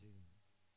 ചെയ്യുന്നു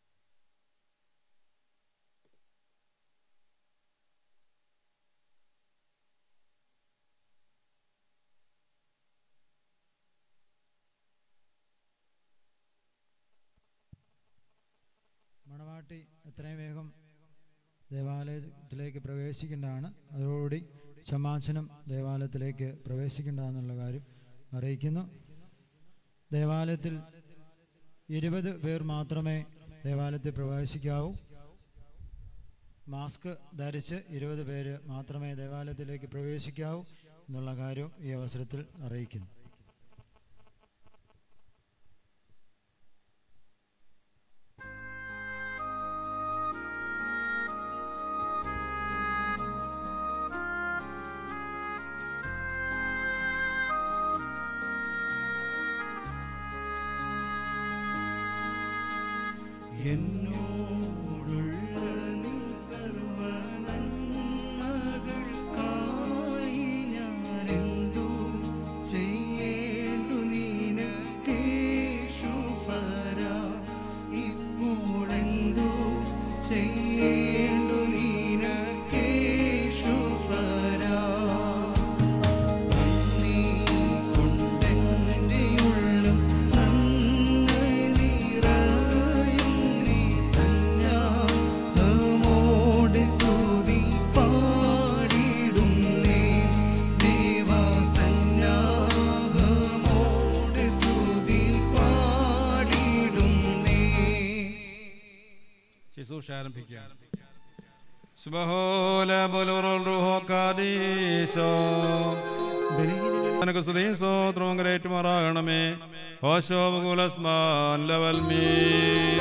മണവാട്ടി എത്രയും വേഗം ദേവാലയത്തിലേക്ക് പ്രവേശിക്കേണ്ടതാണ് അതോടുകൂടി ക്ഷമാചനം ദേവാലയത്തിലേക്ക് പ്രവേശിക്കേണ്ടതെന്നുള്ള കാര്യം അറിയിക്കുന്നു ദേവാലയത്തിൽ ഇരുപത് പേർ മാത്രമേ ദേവാലയത്തിൽ പ്രവേശിക്കാവൂ മാസ്ക് ധരിച്ച് ഇരുപത് പേര് മാത്രമേ ദേവാലയത്തിലേക്ക് പ്രവേശിക്കാവൂ എന്നുള്ള കാര്യം ഈ അവസരത്തിൽ അറിയിക്കുന്നു എന്നോടുള്ള നിൻ സർവ്വ നന്മകൾക്കായി ഞാനെന്തു ചെയ്യേണ്ടു നിനക്കേശുഫര ഇപ്പോഴെന്തു ചെയ്യേണ്ടു നിനക്കേശുഫര നീ കൊണ്ടെന്റെ ഉള്ളം നന്നായി നിറയും നീ സന്നാഹമോടെ സ്തുതി പാടിടുന്നേ ദേവാ സന്നാഹമോടെ സ്തുതി പാടിടുന്നേ ശുശ്രൂഷ ആരംഭിക്കാം സുബഹോല ബോലോറോൾ റുഹോ കാദീശോ നിനക്ക് സ്തുതിയും സ്തോത്രവും കരേറ്റുമാറാകണമേ ഓശോപകുലസ്മാൻ ലവൽ മീൻ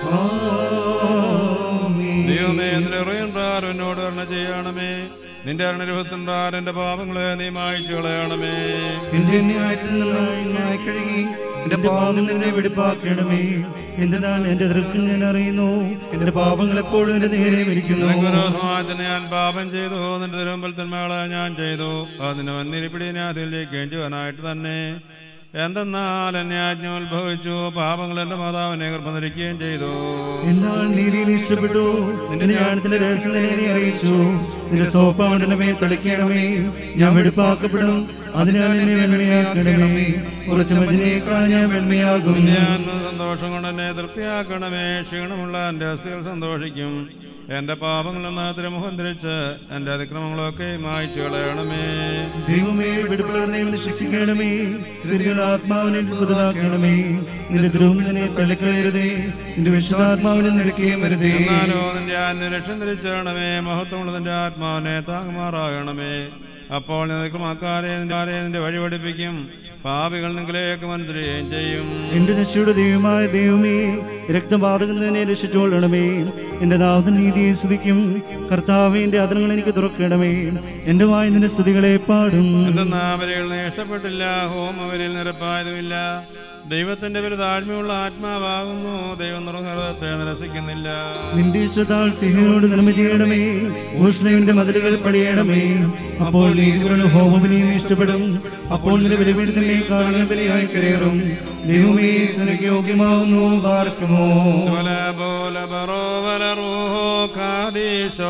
ദൈവമേ നിന്റെ ഹൃദയൻറാർ എന്നോട് കരുണ ചെയ്യണമേ നിന്റെ അരുണരൂപത്തിൻറാർ എന്റെ പാപങ്ങളെ നീ മായിച്ചു കളയണമേ എന്റെ ന്യായത്തിൽ നിന്നായി കഴുകി എന്റെ പാപം നിന്നെ വെടിപ്പാക്കണമേ എന്തെന്നാൽ എന്റെ ദൃക്കം ഞാൻ അറിയുന്നു എന്റെ പാപങ്ങൾ എപ്പോഴും എന്റെ നേരെ വിരിക്കുന്നു നിനക്ക് വിരോധമായി തന്നെ ഞാൻ പാപം ചെയ്തു നിന്റെ തിരുമ്പൽ തന്മകളെ ഞാൻ ചെയ്തു അതിന് വന്നിരിപ്പിടി ഞാൻ അതിൽ ജയിക്കുകയും ചെയ്യുവാനായിട്ട് തന്നെ എന്തെന്നാൽ എന്നെ ആജ്ഞ ഉത്ഭവിച്ചു പാപങ്ങൾ എന്റെ മാതാവിനെ ഗർഭധരിക്കുകയും ചെയ്തു എന്നാൽ നീതിയിൽ ഇഷ്ടപ്പെട്ടു നിന്റെ ജ്ഞാനത്തിന്റെ രഹസ്യങ്ങളെ നീ അറിയിച്ചു നിന്റെ സോപ്പാണ്ടിന്റെ മേൽ തളിക്കണമേ ഞാൻ വെടുപ്പാക്കപ്പെടും അതിനാൽ എന്നെ വെണ്മയാക്കണമേ കുറച്ച് മഞ്ഞിനേക്കാൾ ഞാൻ വെണ്മയാകും ഞാൻ സന്തോഷം കൊണ്ട് എന്നെ തൃപ്തിയാക്കണമേ ക്ഷീണമുള്ള എന്റെ അസ്ഥികൾ സന്തോഷിക്കും എന്റെ പാപങ്ങളിൽ നിന്ന് തിരുമുഖം ധരിച്ച് എന്റെ അതിക്രമങ്ങളൊക്കെ മായ്ച്ചു കളയണമേ ദൈവമേ വെടുപ്പുള്ളവരെ ശിക്ഷിക്കണമേ സ്ഥിതികൾ ആത്മാവിനെ പുതുതാക്കണമേ നിന്റെ ദ്രോഹിതനെ തള്ളിക്കളയരുതേ നിന്റെ വിശുദ്ധാത്മാവിനെ നെടുക്കുകയും വരുതേ എന്നാലോ നിന്റെ ആത്മ രക്ഷം ധരിച്ചണമേ മഹത്വമുള്ള നിന്റെ ആത്മാവിനെ താങ്ങുമാറാകണമേ അപ്പോൾ നിനക്കുമാക്കാരെ നിന്റെ വഴി പഠിപ്പിക്കും പാപികൾ നിങ്ങളിലേക്ക് മന്ത്രിയുകയും ചെയ്യും എന്റെ രക്ഷയുടെ ദൈവമായ ദൈവമേ രക്തബാധകനെ രക്ഷിച്ചോളണമേ എന്റെ നാഥൻ നീതിയെ സ്തുതിക്കും കർത്താവേ എന്റെ അതിരങ്ങൾ എനിക്ക് തുറക്കണമേ എന്റെ വായി നിന്റെ സ്തുതികളെ പാടും എന്തെന്നാ അവരിൽ ഇഷ്ടപ്പെട്ടില്ല ഹോം അവരിൽ നിരപ്പായതുമില്ല ദൈവത്തിന്റെ ഒരു താഴ്മയുള്ള ആത്മാവാകുന്നു ദൈവം നിർഹൃദത്തെ നിരസിക്കുന്നില്ല നിന്റെ ഇഷ്ടത്താൽ സിംഹനോട് നന്മ ചെയ്യണമേ മുസ്ലിമിന്റെ മതിലുകൾ പണിയണമേ അപ്പോൾ നീതികളുടെ ഹോമബലിയും ഇഷ്ടപ്പെടും അപ്പോൾ നിന്റെ ബലിപീഠത്തിനെ കാണുന്ന ബലിയായി കയറും ദൈവമേ നിനക്ക് യോഗ്യമാവുന്നു പാർക്കുമോ ശുല ബോല ബറോവല റൂഹോ ഖാദീശോ.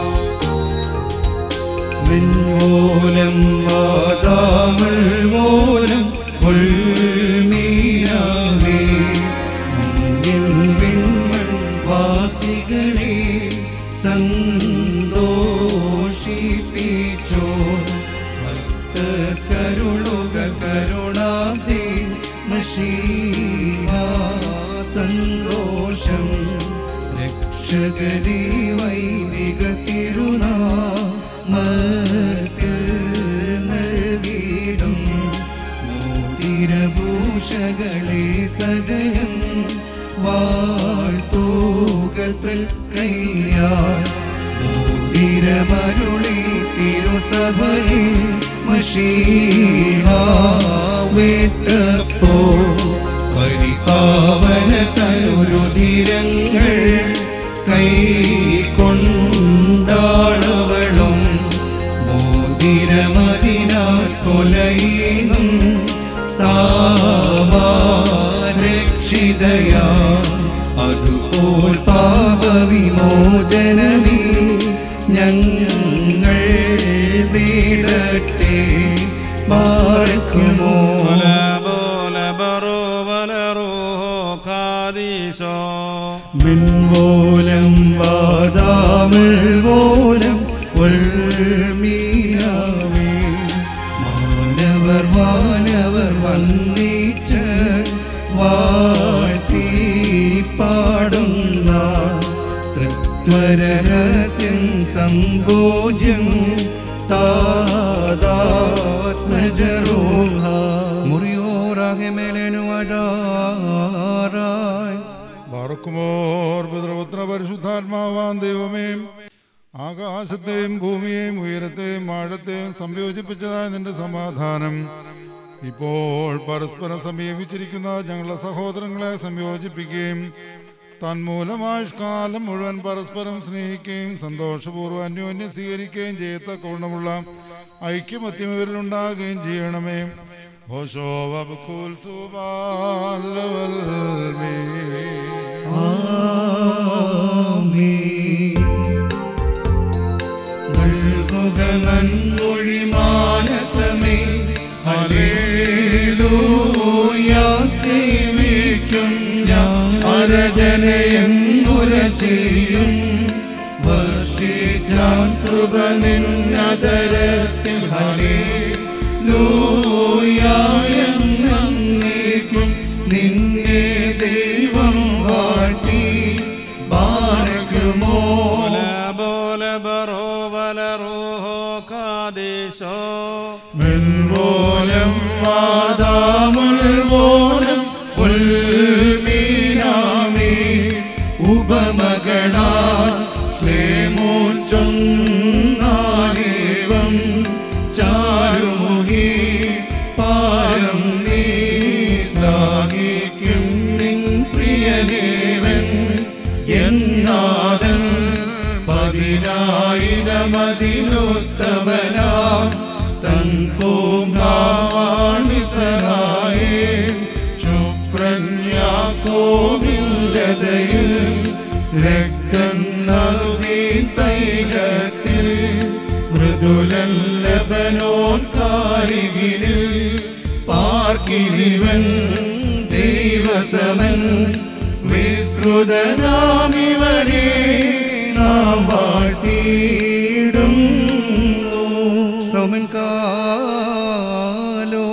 മിൻമൂലം വാതാമൽ മൂലം ഉൾമീനാമേ മഞ്ഞിൽ വിൺമൺ വാസികളെ സന്തോഷിപ്പിച്ചോ ഭക്തരുളുക കരുണാതെ മഷീഹാ സന്തോഷം രക്ഷകരെ വൈദിക തിരുനാമത്തിൽ നൽകിയിടും മോതിരഭൂഷകളെ സദയം വാഴ്ത്തൂകൾ കൈയാൽ മോതിരമരുളി തിരുസഭയിൽ മഷീഹാ വിട്ടപ്പോ പരിപാവന തരുരുതിരങ്ങൾ കൈകൊണ്ടാളവളും മോതിരമതിനാൽ കൊലയിനും താവാരക്ഷിതയാ അതുപോൽ പാപവിമോചനമേ ഞങ്ങൾ നേടട്ടെ മാറക്കുമോ മിൻവോലം വാദാമൽ വോലം ഉൾമീനാവേ മാനവർ വാനവർ വന്നിച്ച വാഴ്ത്തി പാടുന്ന തൃത്വരഹസ്യം സങ്കോചം താതാത്മജരോഹ മുറിയോറാകെ മേലേനുവതാറായി ബാറക്കുമോർ പിതൃപുത്ര പരിശുദ്ധാത്മാവാൻ ദൈവമേ ആകാശത്തെയും ഭൂമിയെയും ഉയരത്തെയും ആഴത്തെയും സംയോജിപ്പിച്ചതായ നിന്റെ സമാധാനം ഇപ്പോൾ പരസ്പരം സമീപിച്ചിരിക്കുന്ന ഞങ്ങളുടെ സഹോദരങ്ങളെ സംയോജിപ്പിക്കുകയും തന്മൂലമായുഷ്കാലം മുഴുവൻ പരസ്പരം സ്നേഹിക്കുകയും സന്തോഷപൂർവ്വം അന്യോന്യം സ്വീകരിക്കുകയും ചെയ്യത്തക്കവണ്ണമുള്ള ഐക്യമത്യം ഇവരിലുണ്ടാകുകയും ചെയ്യണമേ ഹോശോ വബുക്കുൽ സുബാലവൽമേ നൽകുക നന്മൊഴി മാനസമേ ഹല്ലേലൂയ സേവിക്കും ഞാൻ അരജനയെന്നുര ചെയ്യും വർഷിച്ചാൻ കൃപ നിന്നതരത്തിൽ ഹല്ലേലൂയ എന്നേക്കും നിന്നെ ദൈവം വാഴ്ത്തി ബാരക്കുമോ മെൻവോലം വാദാമുൽ വോലം ഉൽമീനാമി ഉപമകളാ ശ്ലേമോൻ ചൊന്നാലേവം ചാരുമുഖി പാരം നീ ശ്ലാഘിക്കും നിൻ പ്രിയനേവൻ എന്നാഥൻ പതിനായിരമതിലുത്തമനാ തൻ പൂങ്കാണിസനായേ ശുപ്രന്യാക്കോവില്ലതയിൽ രക്തം നറുതി തൈലത്തിൽ മൃദുലൻ ലബനോൻ കാരികിരിൽ പാർക്കിനിവൻ ദൈവസമൻ വിശ്രുതനാമിവരെ നാം വാഴ്ത്തിയിടും സൗമൻ കാലോ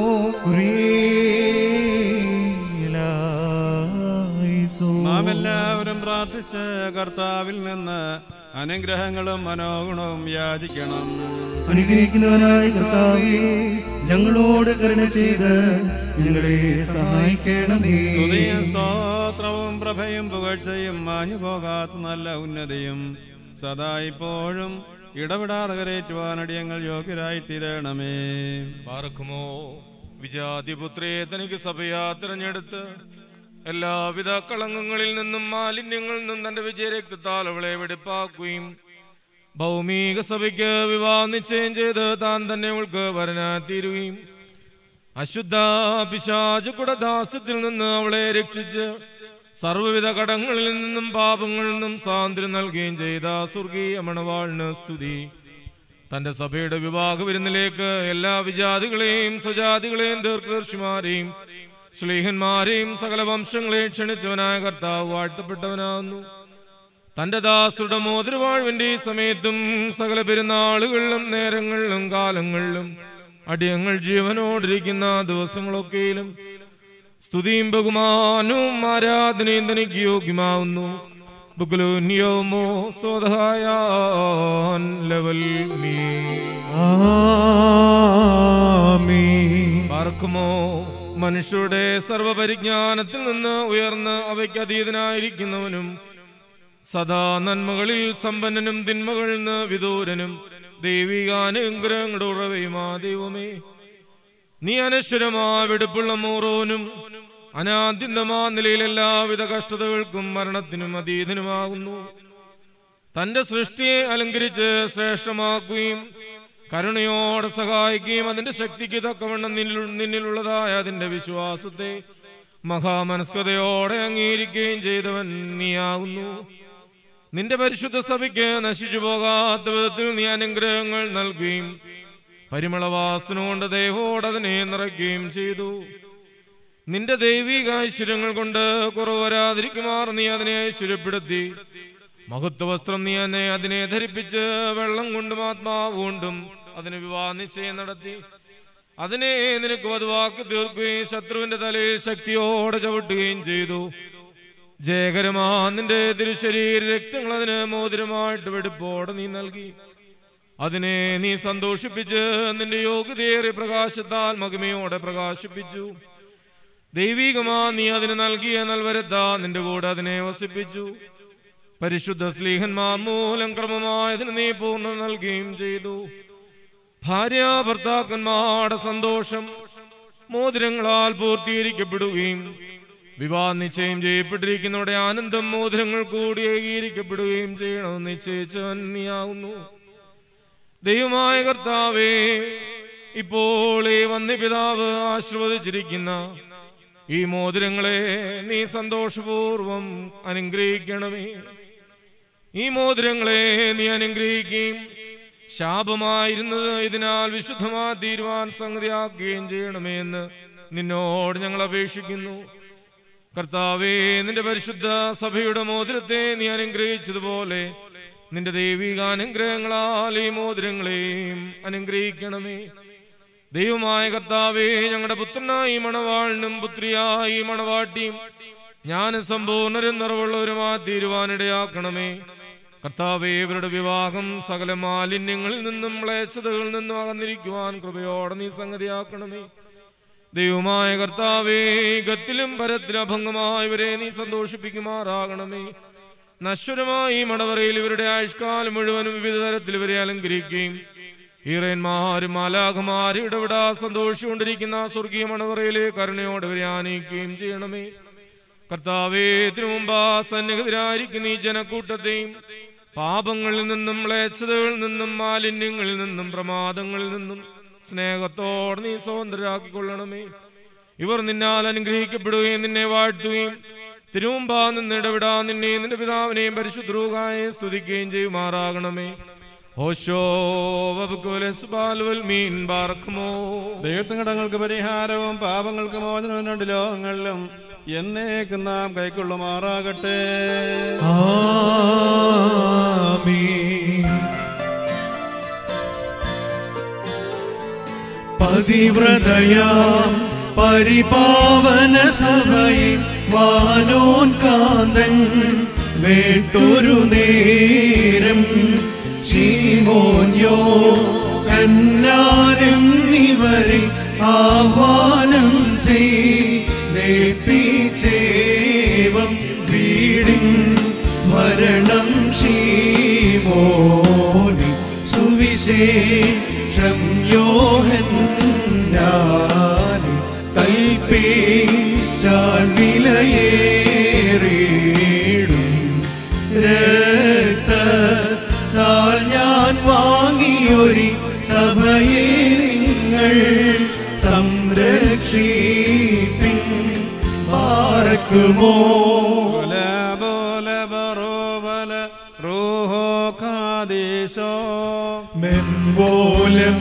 നാം എല്ലാവരും പ്രാർത്ഥിച്ച് കർത്താവിൽ നിന്ന് അനുഗ്രഹങ്ങളും മനോഗുണവും യാചിക്കണം അനുഗ്രഹിക്കുന്നവനായ കർത്താവേ ഞങ്ങളോട് കരുണ ചെയ്ത് ഞങ്ങളെ സഹായിക്കണമേ സ്തുതിയും സ്തോത്രവും പ്രഭയും പുകഴ്ചയും മാഞ്ഞു പോകാത്ത നല്ല ഉന്നതിയും സദാ ഇപ്പോഴും ഇടപെടാതെ കരേറ്റുവാൻ അടിയങ്ങൾ യോഗ്യരായി തീരണമേ പാർക്കുമോ വിജാതിപുത്രയെ തനിക്ക് സഭയാ തിരഞ്ഞെടുത്ത് എല്ലാവിധ കളങ്കങ്ങളിൽ നിന്നും മാലിന്യങ്ങളിൽ നിന്നും തന്റെ വിജയരക്തത്താൽ അവളെ വെടിപ്പാക്കുകയും ഭൗമിക സഭയ്ക്ക് വിവാഹ നിശ്ചയം ചെയ്ത് താൻ തന്നെ അവൾക്ക് വരനാത്തീരുകയും അശുദ്ധ പിശാചുക്കുട ദാസ്യത്തിൽ നിന്ന് അവളെ രക്ഷിച്ച് സർവ്വവിധ കടങ്ങളിൽ നിന്നും പാപങ്ങളിൽ നിന്നും സ്വാതന്ത്ര്യം നൽകുകയും ചെയ്ത സ്വർഗീയ മണവാളിന് സ്തുതി തന്റെ സഭയുടെ വിവാഹ വിരുന്നിലേക്ക് എല്ലാ വിജാതികളെയും സ്വജാതികളെയും ദീർഘദർശിമാരെയും ശ്ലീഹന്മാരെയും സകല വംശങ്ങളെയും ക്ഷണിച്ചവനായ കർത്താവ് വാഴ്ത്തപ്പെട്ടവനാകുന്നു തന്റെ ദാസുടെ മോതിരവാഴ്വിന്റെ ഈ സമയത്തും സകല പെരുന്നാളുകളിലും നേരങ്ങളിലും കാലങ്ങളിലും അടിയങ്ങൾ ജീവനോടിരിക്കുന്ന ദിവസങ്ങളൊക്കെയിലും സ്തുതിയും ബഹുമാനവും ആരാധനയും തനിക്ക് യോഗ്യമാവുന്നു ബുക്കുലോന്യോമോ സ്വതഹായാൻ ലെവൽ മീ പാർക്കുമോ മനുഷ്യരുടെ സർവപരിജ്ഞാനത്തിൽ നിന്ന് ഉയർന്ന് അവയ്ക്ക് അതീതനായിരിക്കുന്നവനും സദാ നന്മകളിൽ സമ്പന്നനും തിന്മകളിൽ നിന്ന് വിദൂരനും ദൈവികാനുഗ്രഹങ്ങളുടെ ഉറവയുമാ ദൈവമേ നീ അനശ്വരമാ വെടുപ്പുള്ള മൂറോനും അനാദ്യന്തമാ നിലയിൽ എല്ലാവിധ കഷ്ടതകൾക്കും മരണത്തിനും അതീതനുമാകുന്നു തന്റെ സൃഷ്ടിയെ അലങ്കരിച്ച് ശ്രേഷ്ഠമാക്കുകയും കരുണയോടെ സഹായിക്കുകയും അതിന്റെ ശക്തിക്ക് തക്കവണ്ണം നിന്നിൽ നിന്നിലുള്ളതായ അതിന്റെ വിശ്വാസത്തെ മഹാമനസ്കതയോടെ അംഗീകരിക്കുകയും ചെയ്തവൻ നീയാകുന്നു നിന്റെ പരിശുദ്ധ സഭയ്ക്ക് നശിച്ചു പോകാത്ത വിധത്തിൽ നീ അനുഗ്രഹങ്ങൾ നൽകുകയും പരിമളവാസന കൊണ്ട് ദൈവോട് അതിനെ നിറയ്ക്കുകയും ചെയ്തു നിന്റെ ദൈവിക ഐശ്വര്യങ്ങൾ കൊണ്ട് കുറവ് വരാതിരിക്കുമാർ നീ അതിനെ ഐശ്വര്യപ്പെടുത്തി മഹത്വ വസ്ത്രം നീ എന്നെ അതിനെ ധരിപ്പിച്ച് വെള്ളം കൊണ്ടും ആത്മാവ് കൊണ്ടും അതിന് വിവാഹ നിശ്ചയം നടത്തി അതിനെ നിനക്ക് വധുവാക്കി തീർക്കുകയും ശത്രുവിന്റെ തലയിൽ ശക്തിയോടെ ചവിട്ടുകയും ചെയ്തു ജയകരമാ നിന്റെ തിരുശരീര രക്തങ്ങൾ അതിന് മോതിരമായിട്ട് വെടുപ്പോടെ നീ നൽകി അതിനെ നീ സന്തോഷിപ്പിച്ച് നിന്റെ യോഗ്യതയേറിയ പ്രകാശത്താൽ മഹിമയോടെ പ്രകാശിപ്പിച്ചു ദൈവികമാ നീ അതിന് നൽകിയ നൽവരത്താ നിന്റെ കൂടെ അതിനെ വസിപ്പിച്ചു പരിശുദ്ധ സ്ലീഹന്മാർ മൂലം ക്രമമായതിന് നീ പൂർണ്ണ നൽകുകയും ചെയ്തു ഭാര്യ ഭർത്താക്കന്മാരുടെ സന്തോഷം മോതിരങ്ങളാൽ പൂർത്തീകരിക്കപ്പെടുകയും വിവാഹ നിശ്ചയം ചെയ്യപ്പെട്ടിരിക്കുന്നവരുടെ ആനന്ദം മോതിരങ്ങൾ കൂടി ഏകീകരിക്കപ്പെടുകയും ചെയ്യണമെന്ന് നിശ്ചയിച്ചവൻ നീയാവുന്നു ദൈവമായ കർത്താവേ ഇപ്പോൾ ഈ വന്യപിതാവ് ആശീർവദിച്ചിരിക്കുന്ന ഈ മോതിരങ്ങളെ നീ സന്തോഷപൂർവം അനുഗ്രഹിക്കണമേ ഈ മോതിരങ്ങളെ നീ അനുഗ്രഹിക്കുകയും ശാപമായിരുന്നത് ഇതിനാൽ വിശുദ്ധമാ തീരുവാൻ സംഗതിയാക്കുകയും ചെയ്യണമേ എന്ന് നിന്നോട് ഞങ്ങൾ അപേക്ഷിക്കുന്നു കർത്താവേ നിന്റെ പരിശുദ്ധ സഭയുടെ മോതിരത്തെ നീ അനുഗ്രഹിച്ചതുപോലെ നിന്റെ ദൈവിക അനുഗ്രഹങ്ങളാൽ ഈ മോതിരങ്ങളെയും അനുഗ്രഹിക്കണമേ ദൈവമായ കർത്താവേ ഞങ്ങളുടെ പുത്രനായി മണവാളിനും പുത്രിയായി മണവാട്ടിയും ഞാൻ സമ്പൂർണ്ണരും നിറവുള്ളവരുമാ തീരുവാനിടയാക്കണമേ കർത്താവേ ഇവരുടെ വിവാഹം സകല മാലിന്യങ്ങളിൽ നിന്നും ക്ലേശതകളിൽ നിന്നും അകന്നിരിക്കുവാൻ കൃപയോടെ നീ സംഗതിയാക്കണമേ ദൈവമായ കർത്താവേ ഗത്തിലും പരത്തിലും അഭംഗമായവരെ നീ സന്തോഷിപ്പിക്കുമാറാകണമേ നശ്വരമായി മണവറയിൽ ഇവരുടെ ആയുഷ്കാലം മുഴുവനും വിവിധ തരത്തിൽ ഇവരെ അലങ്കരിക്കുകയും ഈറന്മാരും മാലാഖമാരും ഇടപെടാ സന്തോഷിച്ചുകൊണ്ടിരിക്കുന്ന സ്വർഗീയ മണവറയിലെ കരുണയോടെ ഇവരെ ആനയിക്കുകയും ചെയ്യണമേ കർത്താവേ തിരുമുമ്പാ സന്നിഹിതരായിരിക്കുന്ന ഈ ജനക്കൂട്ടത്തെയും പാപങ്ങളിൽ നിന്നും മ്ലേച്ഛതകളിൽ നിന്നും മാലിന്യങ്ങളിൽ നിന്നും പ്രമാദങ്ങളിൽ നിന്നും സ്നേഹത്തോടെ നീ സ്വതന്ത്രരാക്കിക്കൊള്ളണമേ ഇവർ നിന്നാൽ അനുഗ്രഹിക്കപ്പെടുകയും നിന്നെ വാഴ്ത്തുകയും തിരുമുമ്പാ നിന്ന് ഇടപെടാ നിന്നെയും നിന്റെ പിതാവിനെയും പരിശുദ്രൂകായെ സ്തുതിക്കുകയും ചെയ്യുമാറാകണമേ ഓശോ മീൻ ബാർക്കുമോ ദൈവത്തിങ്ങടങ്ങൾക്ക് പരിഹാരവും പാപങ്ങൾക്ക് മോചനവും രണ്ട് ലോകങ്ങളിലും എന്നേക്കും നാം കൈക്കൊള്ളുമാറാകട്ടെ ആമീൻ. പതിവ്രതയാം പരിപാവന സഭയെ വാനോൻ കാന്തൻ വേട്ടൊരു നേരം ശീമോന്യോ കന്നാനെന്നിവരെ ആഹ്വാനം ചെയ്തേപ്പിച്ചേവം വീടിൻ മരണം ശീമോനി സുവിശേഷം യോഹന്നാനി കൽപ്പിച്ചാൽ വിലയേറിയിടും രക്തത്താൽ ഞാൻ വാങ്ങിയൊരു സഭയെ നിങ്ങൾ സംരക്ഷിപ്പിൻ പാർക്കുമോ ബോല ബോല ബറോബല റൂഹോ ഖാദീശോ മെൻപോലം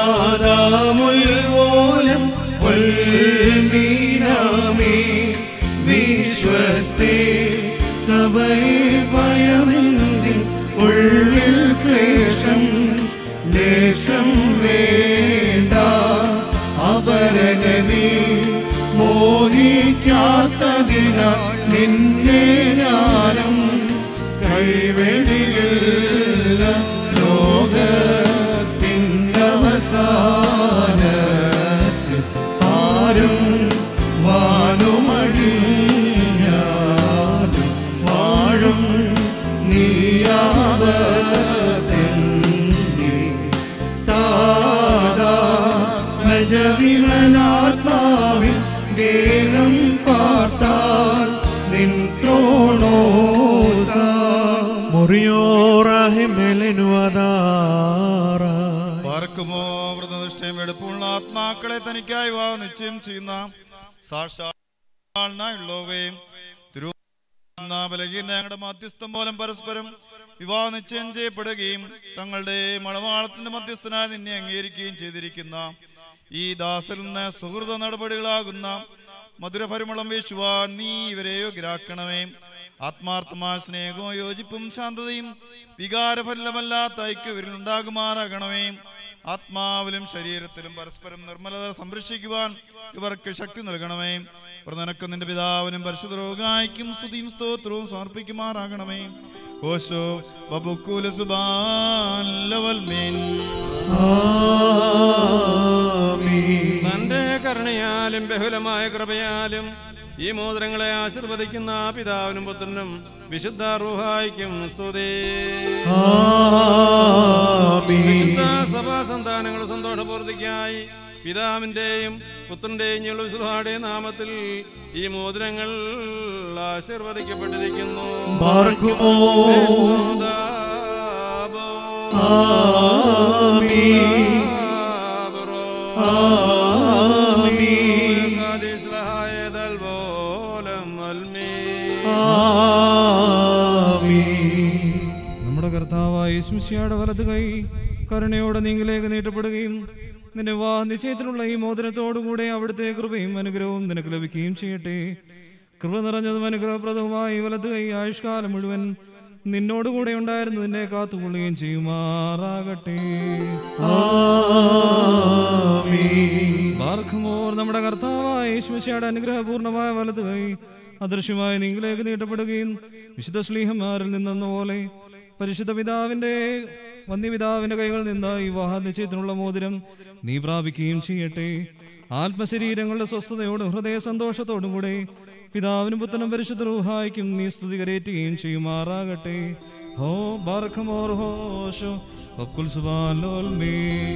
ആദാമുൽവോലം വൽമീനാമേ വിശ്വസ്തേ സഭയെ ഭയമെന്തിൽ ഉള്ളിൽ ക്ലേശം ലേശം വേണ്ട അപരനീ മോഹിക്കാത്തതിനാൽ നിന്നെ ഞാനും കൈവെടിയില്ല ലോകത്തിനവസാനത്തിൽ ആരും വാനുമഴിഞ്ഞാലും വാഴും നീയാവതെന്നെ താതാ ഗജവിമലാത്മാവിൽ ഗേഹം പാർത്താൽ നിൻ ത്രോണോസ പാർക്കുമോ വ്രതനിഷ്ഠയും എടുപ്പുള്ള ആത്മാക്കളെ തനിക്കായി വാ നിശ്ചയം ചെയ്യുന്ന സാക്ഷാൽ ആളിനായുള്ളവേ തിരു ബലഹീന ഞങ്ങളുടെ മധ്യസ്ഥം മൂലം പരസ്പരം വിവാഹ നിശ്ചയം ചെയ്യപ്പെടുകയും തങ്ങളുടെ മണവാളത്തിന്റെ മധ്യസ്ഥനായി നിന്നെ അംഗീകരിക്കുകയും ചെയ്തിരിക്കുന്ന ഈ ദാസരിൽ നിന്ന് സുഹൃത നടപടികളാകുന്ന മധുരപരിമളം വീശുവാൻ നീ ഇവരെ യോഗ്യരാക്കണമേ ആത്മാർത്ഥമായ സ്നേഹവും യോജിപ്പും ശാന്തതയും വികാരഫലമല്ലാത്ത ഐക്യവരിൽ ഉണ്ടാകുമാറാകണമേ ആത്മാവിലും ശരീരത്തിലും പരസ്പരം നിർമ്മലത സംരക്ഷിക്കുവാൻ ഇവർക്ക് ശക്തി നൽകണമേ ഇവർ നിനക്ക് നിന്റെ പിതാവിനും പരിശുദ്ധ രോഗായിക്കും സ്തുതിയും സ്തോത്രവും സമർപ്പിക്കുമാറാകണമേ ഓശോ ബബുക്കൂല സുബാൻ ലവൽ മീൻ തന്റെ കരുണയാലും ബഹുലമായ കൃപയാലും ഈ മോതിരങ്ങളെ ആശീർവദിക്കുന്ന പിതാവിനും പുത്രനും വിശുദ്ധ റൂഹായിക്കും സ്തുതി വിശുദ്ധ സഭാ സന്താനങ്ങൾ സന്തോഷപൂർത്തിക്കായി പിതാവിന്റെയും പുത്രന്റെയും വിശുദ്ധയുടെ നാമത്തിൽ ഈ മോതിരങ്ങൾ ആശീർവദിക്കപ്പെട്ടിരിക്കുന്നു പാർക്കുമോ ദാബോ. ആമീൻ ദാബറോ. ആമീൻ ഖാദിസ്ലഹായ ദൽബോലം അൽമീ. ആമീൻ നമ്മുടെ കർത്താവായ യേശുമിശിയുടെ വലത് കൈ കരുണയോടെ നീങ്കിലേക്ക് നീട്ടപ്പെടുകയും നിന്റെ വിവാഹ നിശ്ചയത്തിലുള്ള ഈ മോതിരത്തോടുകൂടെ അവിടുത്തെ കൃപയും അനുഗ്രഹവും നിനക്ക് ലഭിക്കുകയും ചെയ്യട്ടെ കൃപ നിറഞ്ഞതും അനുഗ്രഹപ്രദവുമായ ഈ വലത് കൈ ആയുഷ്കാലം മുഴുവൻ നിന്നോടുകൂടെ ഉണ്ടായിരുന്നു നിന്നെ കാത്തുകൊള്ളുകയും ചെയ്യുമാറാകട്ടെ ബാർഖമോർ നമ്മുടെ കർത്താവായ യേശുമിശിയുടെ അനുഗ്രഹപൂർണമായ വലത് കൈ അദൃശ്യമായ നീങ്കിലേക്ക് നീട്ടപ്പെടുകയും വിശുദ്ധ ശ്ലീഹന്മാരിൽ നിന്നെന്ന പോലെ പരിശുദ്ധ പിതാവിന്റെ വന്യപിതാവിന്റെ കൈകളിൽ നിന്ന് ഈ വിവാഹ നിശ്ചയത്തിനുള്ള മോതിരം നീ പ്രാപിക്കുകയും ചെയ്യട്ടെ ആത്മശരീരങ്ങളുടെ സ്വസ്ഥതയോടും ഹൃദയ സന്തോഷത്തോടും കൂടെ പിതാവിനും പുത്രനും പരിശുദ്ധ റൂഹായിക്കും നീ സ്തുതി കരയേറ്റുകയും ചെയ്യുമാറാകട്ടെ ഹോ ബാർഖമോർ ഹോഷോ വക്കുൽ സുബാലോൽ മേ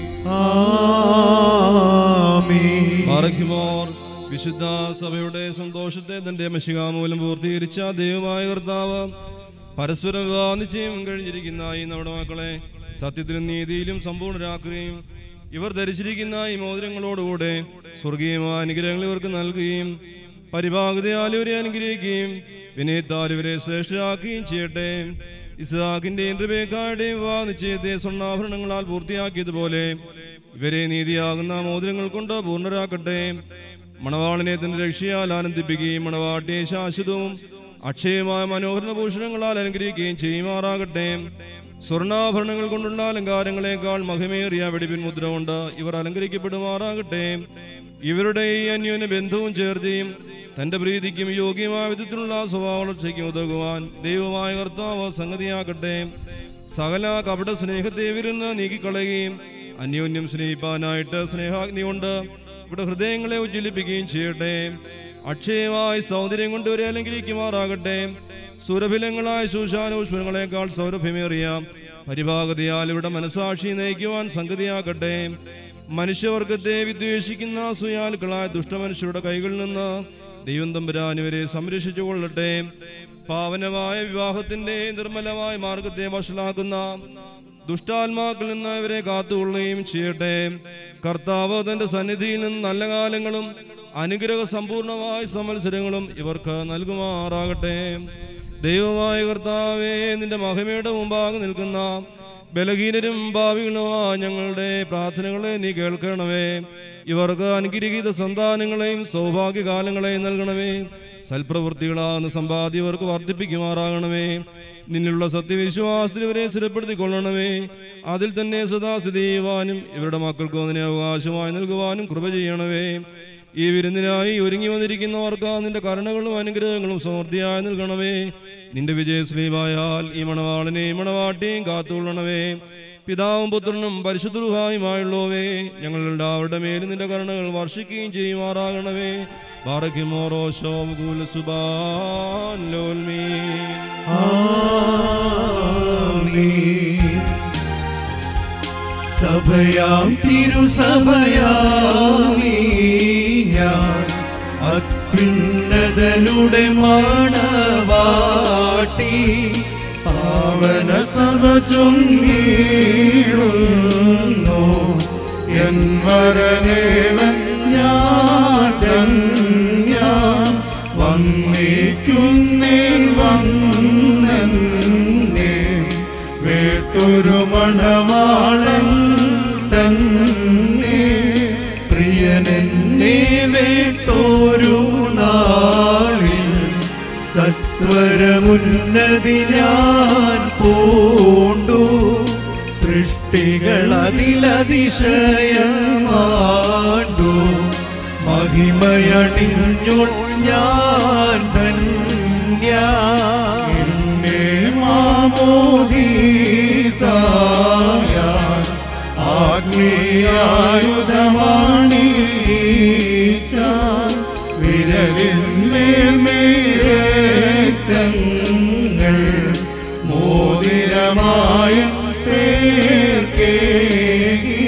പാറയ്ക്കുമോർ വിശുദ്ധ സഭയുടെ സന്തോഷത്തെ തന്റെ മഷികാമൂലം പൂർത്തീകരിച്ച ദൈവമായ കർത്താവ് പരസ്പരം വിവാദിച്ചയും കഴിഞ്ഞിരിക്കുന്ന ഈ നമ്മുടെ മക്കളെ സത്യത്തിലും നീതിയിലും സമ്പൂർണ്ണരാക്കുകയും ഇവർ ധരിച്ചിരിക്കുന്ന ഈ മോതിരങ്ങളോടുകൂടെ സ്വർഗീയമായ അനുഗ്രഹങ്ങൾ ഇവർക്ക് നൽകുകയും പരിഭാഗതയാൽ ഇവരെ അനുഗ്രഹിക്കുകയും വിനയത്താൽ ഇവരെ ശ്രേഷ്ഠരാക്കുകയും ചെയ്യട്ടെ ഇസ്ഹാക്കിന്റെയും റിബേക്കായുടെയും വിവാഹ നിശ്ചയത്തെ സ്വർണ്ണാഭരണങ്ങളാൽ പൂർത്തിയാക്കിയതുപോലെ ഇവരെ നീതിയാകുന്ന മോതിരങ്ങൾ കൊണ്ട് പൂർണ്ണരാക്കട്ടെ മണവാളിനെ തന്റെ രക്ഷയാൽ ആനന്ദിപ്പിക്കുകയും മണവാട്ടിയെ ശാശ്വതവും അക്ഷയമായ മനോഹര ഭൂഷണങ്ങളാൽ അനുഗ്രഹിക്കുകയും ചെയ്യുമാറാകട്ടെ സ്വർണ്ണാഭരണങ്ങൾ കൊണ്ടുള്ള അലങ്കാരങ്ങളെക്കാൾ മഹിമേറിയ വെടിപ്പിൻ മുദ്ര കൊണ്ട് ഇവർ അലങ്കരിക്കപ്പെടുമാറാകട്ടെ ഇവരുടെ ഈ അന്യോന്യ ബന്ധവും ചേർച്ചയും തന്റെ പ്രീതിക്കും യോഗ്യമായ വിധത്തിലുള്ള സ്വഭാവ വളർച്ചയ്ക്കും ഉതകുവാൻ ദൈവമായ കർത്താവ് സംഗതിയാക്കട്ടെ സകല കപട സ്നേഹത്തെ വിരുന്ന് നീക്കിക്കളയുകയും അന്യോന്യം സ്നേഹിപ്പാനായിട്ട് സ്നേഹാഗ്നി കൊണ്ട് ഇവിടെ ഹൃദയങ്ങളെ ഉജ്ജ്വലിപ്പിക്കുകയും ചെയ്യട്ടെ അക്ഷയമായ സൗന്ദര്യം കൊണ്ട് ഇവരെ അലങ്കരിക്കുമാറാകട്ടെ സുരഭിലങ്ങളായ ശൂഷാനുഷ്മങ്ങളെക്കാൾ സൗരഭ്യമേറിയ പരിഭാഗതയാൽ ഇവിടെ മനസാക്ഷി നയിക്കുവാൻ സംഗതിയാക്കട്ടെ മനുഷ്യവർഗത്തെ വിദ്വേഷിക്കുന്ന സുയാലുക്കളായ ദുഷ്ടമനുഷ്യരുടെ കൈകളിൽ നിന്ന് ദൈവം തമ്പുരാൻ ഇവരെ സംരക്ഷിച്ചു കൊള്ളട്ടെ പാവനമായ വിവാഹത്തിന്റെ നിർമ്മലമായ മാർഗത്തെ വഷളാക്കുന്ന ദുഷ്ടാത്മാക്കളിൽ നിന്ന് ഇവരെ കാത്തുകൊള്ളുകയും ചെയ്യട്ടെ കർത്താവ് തന്റെ സന്നിധിയിൽ നിന്ന് നല്ല കാലങ്ങളും അനുഗ്രഹ സമ്പൂർണമായ സംവത്സരങ്ങളും ഇവർക്ക് നൽകുമാറാകട്ടെ ദൈവമായ കർത്താവേ നിന്റെ മഹിമയുടെ മുമ്പാകെ നിൽക്കുന്ന ബലഹീനരും ഭാവികളുമായ ഞങ്ങളുടെ പ്രാർത്ഥനകളെ നീ കേൾക്കണമേ ഇവർക്ക് അനുഗ്രഹീത സന്താനങ്ങളെയും സൗഭാഗ്യകാലങ്ങളെയും നൽകണമേ സൽപ്രവൃത്തികളാകുന്ന സമ്പാദ്യം ഇവർക്ക് വർദ്ധിപ്പിക്കുമാറാകണമേ നിന്നുള്ള സത്യവിശ്വാസത്തിൽ ഇവരെ സ്ഥിരപ്പെടുത്തിക്കൊള്ളണമേ അതിൽ തന്നെ സദാ സ്ഥിതി ചെയ്യുവാനും ഇവരുടെ മക്കൾക്ക് അതിനെ അവകാശമായി നൽകുവാനും കൃപ ചെയ്യണമേ ഈ വിരുന്നിനായി ഒരുങ്ങി വന്നിരിക്കുന്നവർക്ക് നിന്റെ കരുണകളും അനുഗ്രഹങ്ങളും സമൃദ്ധിയായി നൽകണമേ നിന്റെ വിജയശ്രീവായാൽ ഈ മണവാളിനെയും മണവാട്ടിയും കാത്തുകൊള്ളണമേ പിതാവും പുത്രനും പരിശുദ്ധരുഹായുമായുള്ളവേ ഞങ്ങളുടെ അവരുടെ മേലും നിന്റെ കരുണകൾ വർഷിക്കുകയും ചെയ്യുമാറാകണമേ ബാറയ്ക്കുമോറോശോ സുബാൻ ലോൽമീ സഭയാം തിരുസഭയാമീ ഞാൻ അത്യുന്നതനുടെ മാണവാട്ടി പാവന സഭ ചൊന്നീടുന്നു എൻ വരനേവൻ ഞാൻ ഞാൻ പരമുന്നതി ഞാൻ പൂണ്ടു സൃഷ്ടികളതിലതിശയമാണ്ടു മഹിമയണിഞ്ഞു ഞാൻ ധന്യ എന്നെ മാമോദീസായ ആത്മീയായുധമാണീച്ച വിരലിന്മേൽ മേരക്തങ്ങൾ മോതിരമായ പേർക്കേകി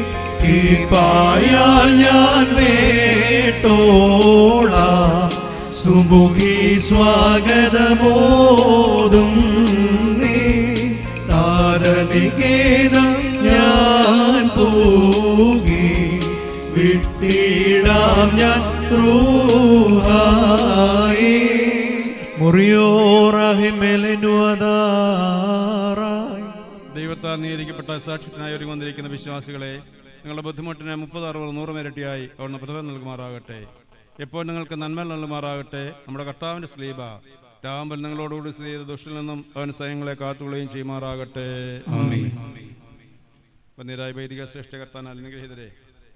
പായാൽ ഞാൻ വേട്ടോള സുമുഖി സ്വാഗതമോതും നീ താരനികേതം ഞാൻ പോകി വിട്ടിടാം ഞാൻ റൂഹായി മുറിയോറഹിമെലനുവതാറായി ദൈവത്താൽ നീതിക്കപ്പെട്ട സാക്ഷ്യത്തിനായി ഒരുങ്ങി വന്നിരിക്കുന്ന വിശ്വാസികളെ നിങ്ങളുടെ ബുദ്ധിമുട്ടിന് മുപ്പത് അറുപത് നൂറ് മിരട്ടിയായി അവിടുന്ന് പ്രതിഫലം നൽകുമാറാകട്ടെ എപ്പോൾ നിങ്ങൾക്ക് നന്മ നൽകുമാറാകട്ടെ നമ്മുടെ കർത്താവിന്റെ സ്ലീബ രാമ്പൽ നിങ്ങളോടുകൂടി സ്ഥിതി ചെയ്ത ദുഷ്ടിൽ നിന്നും അവൻ സൈന്യങ്ങളെ കാത്തുകൊള്ളുകയും ചെയ്യുമാറാകട്ടെ വന്നിരായ വൈദിക ശ്രേഷ്ഠകർത്താൻ അനുഗ്രഹീതരെ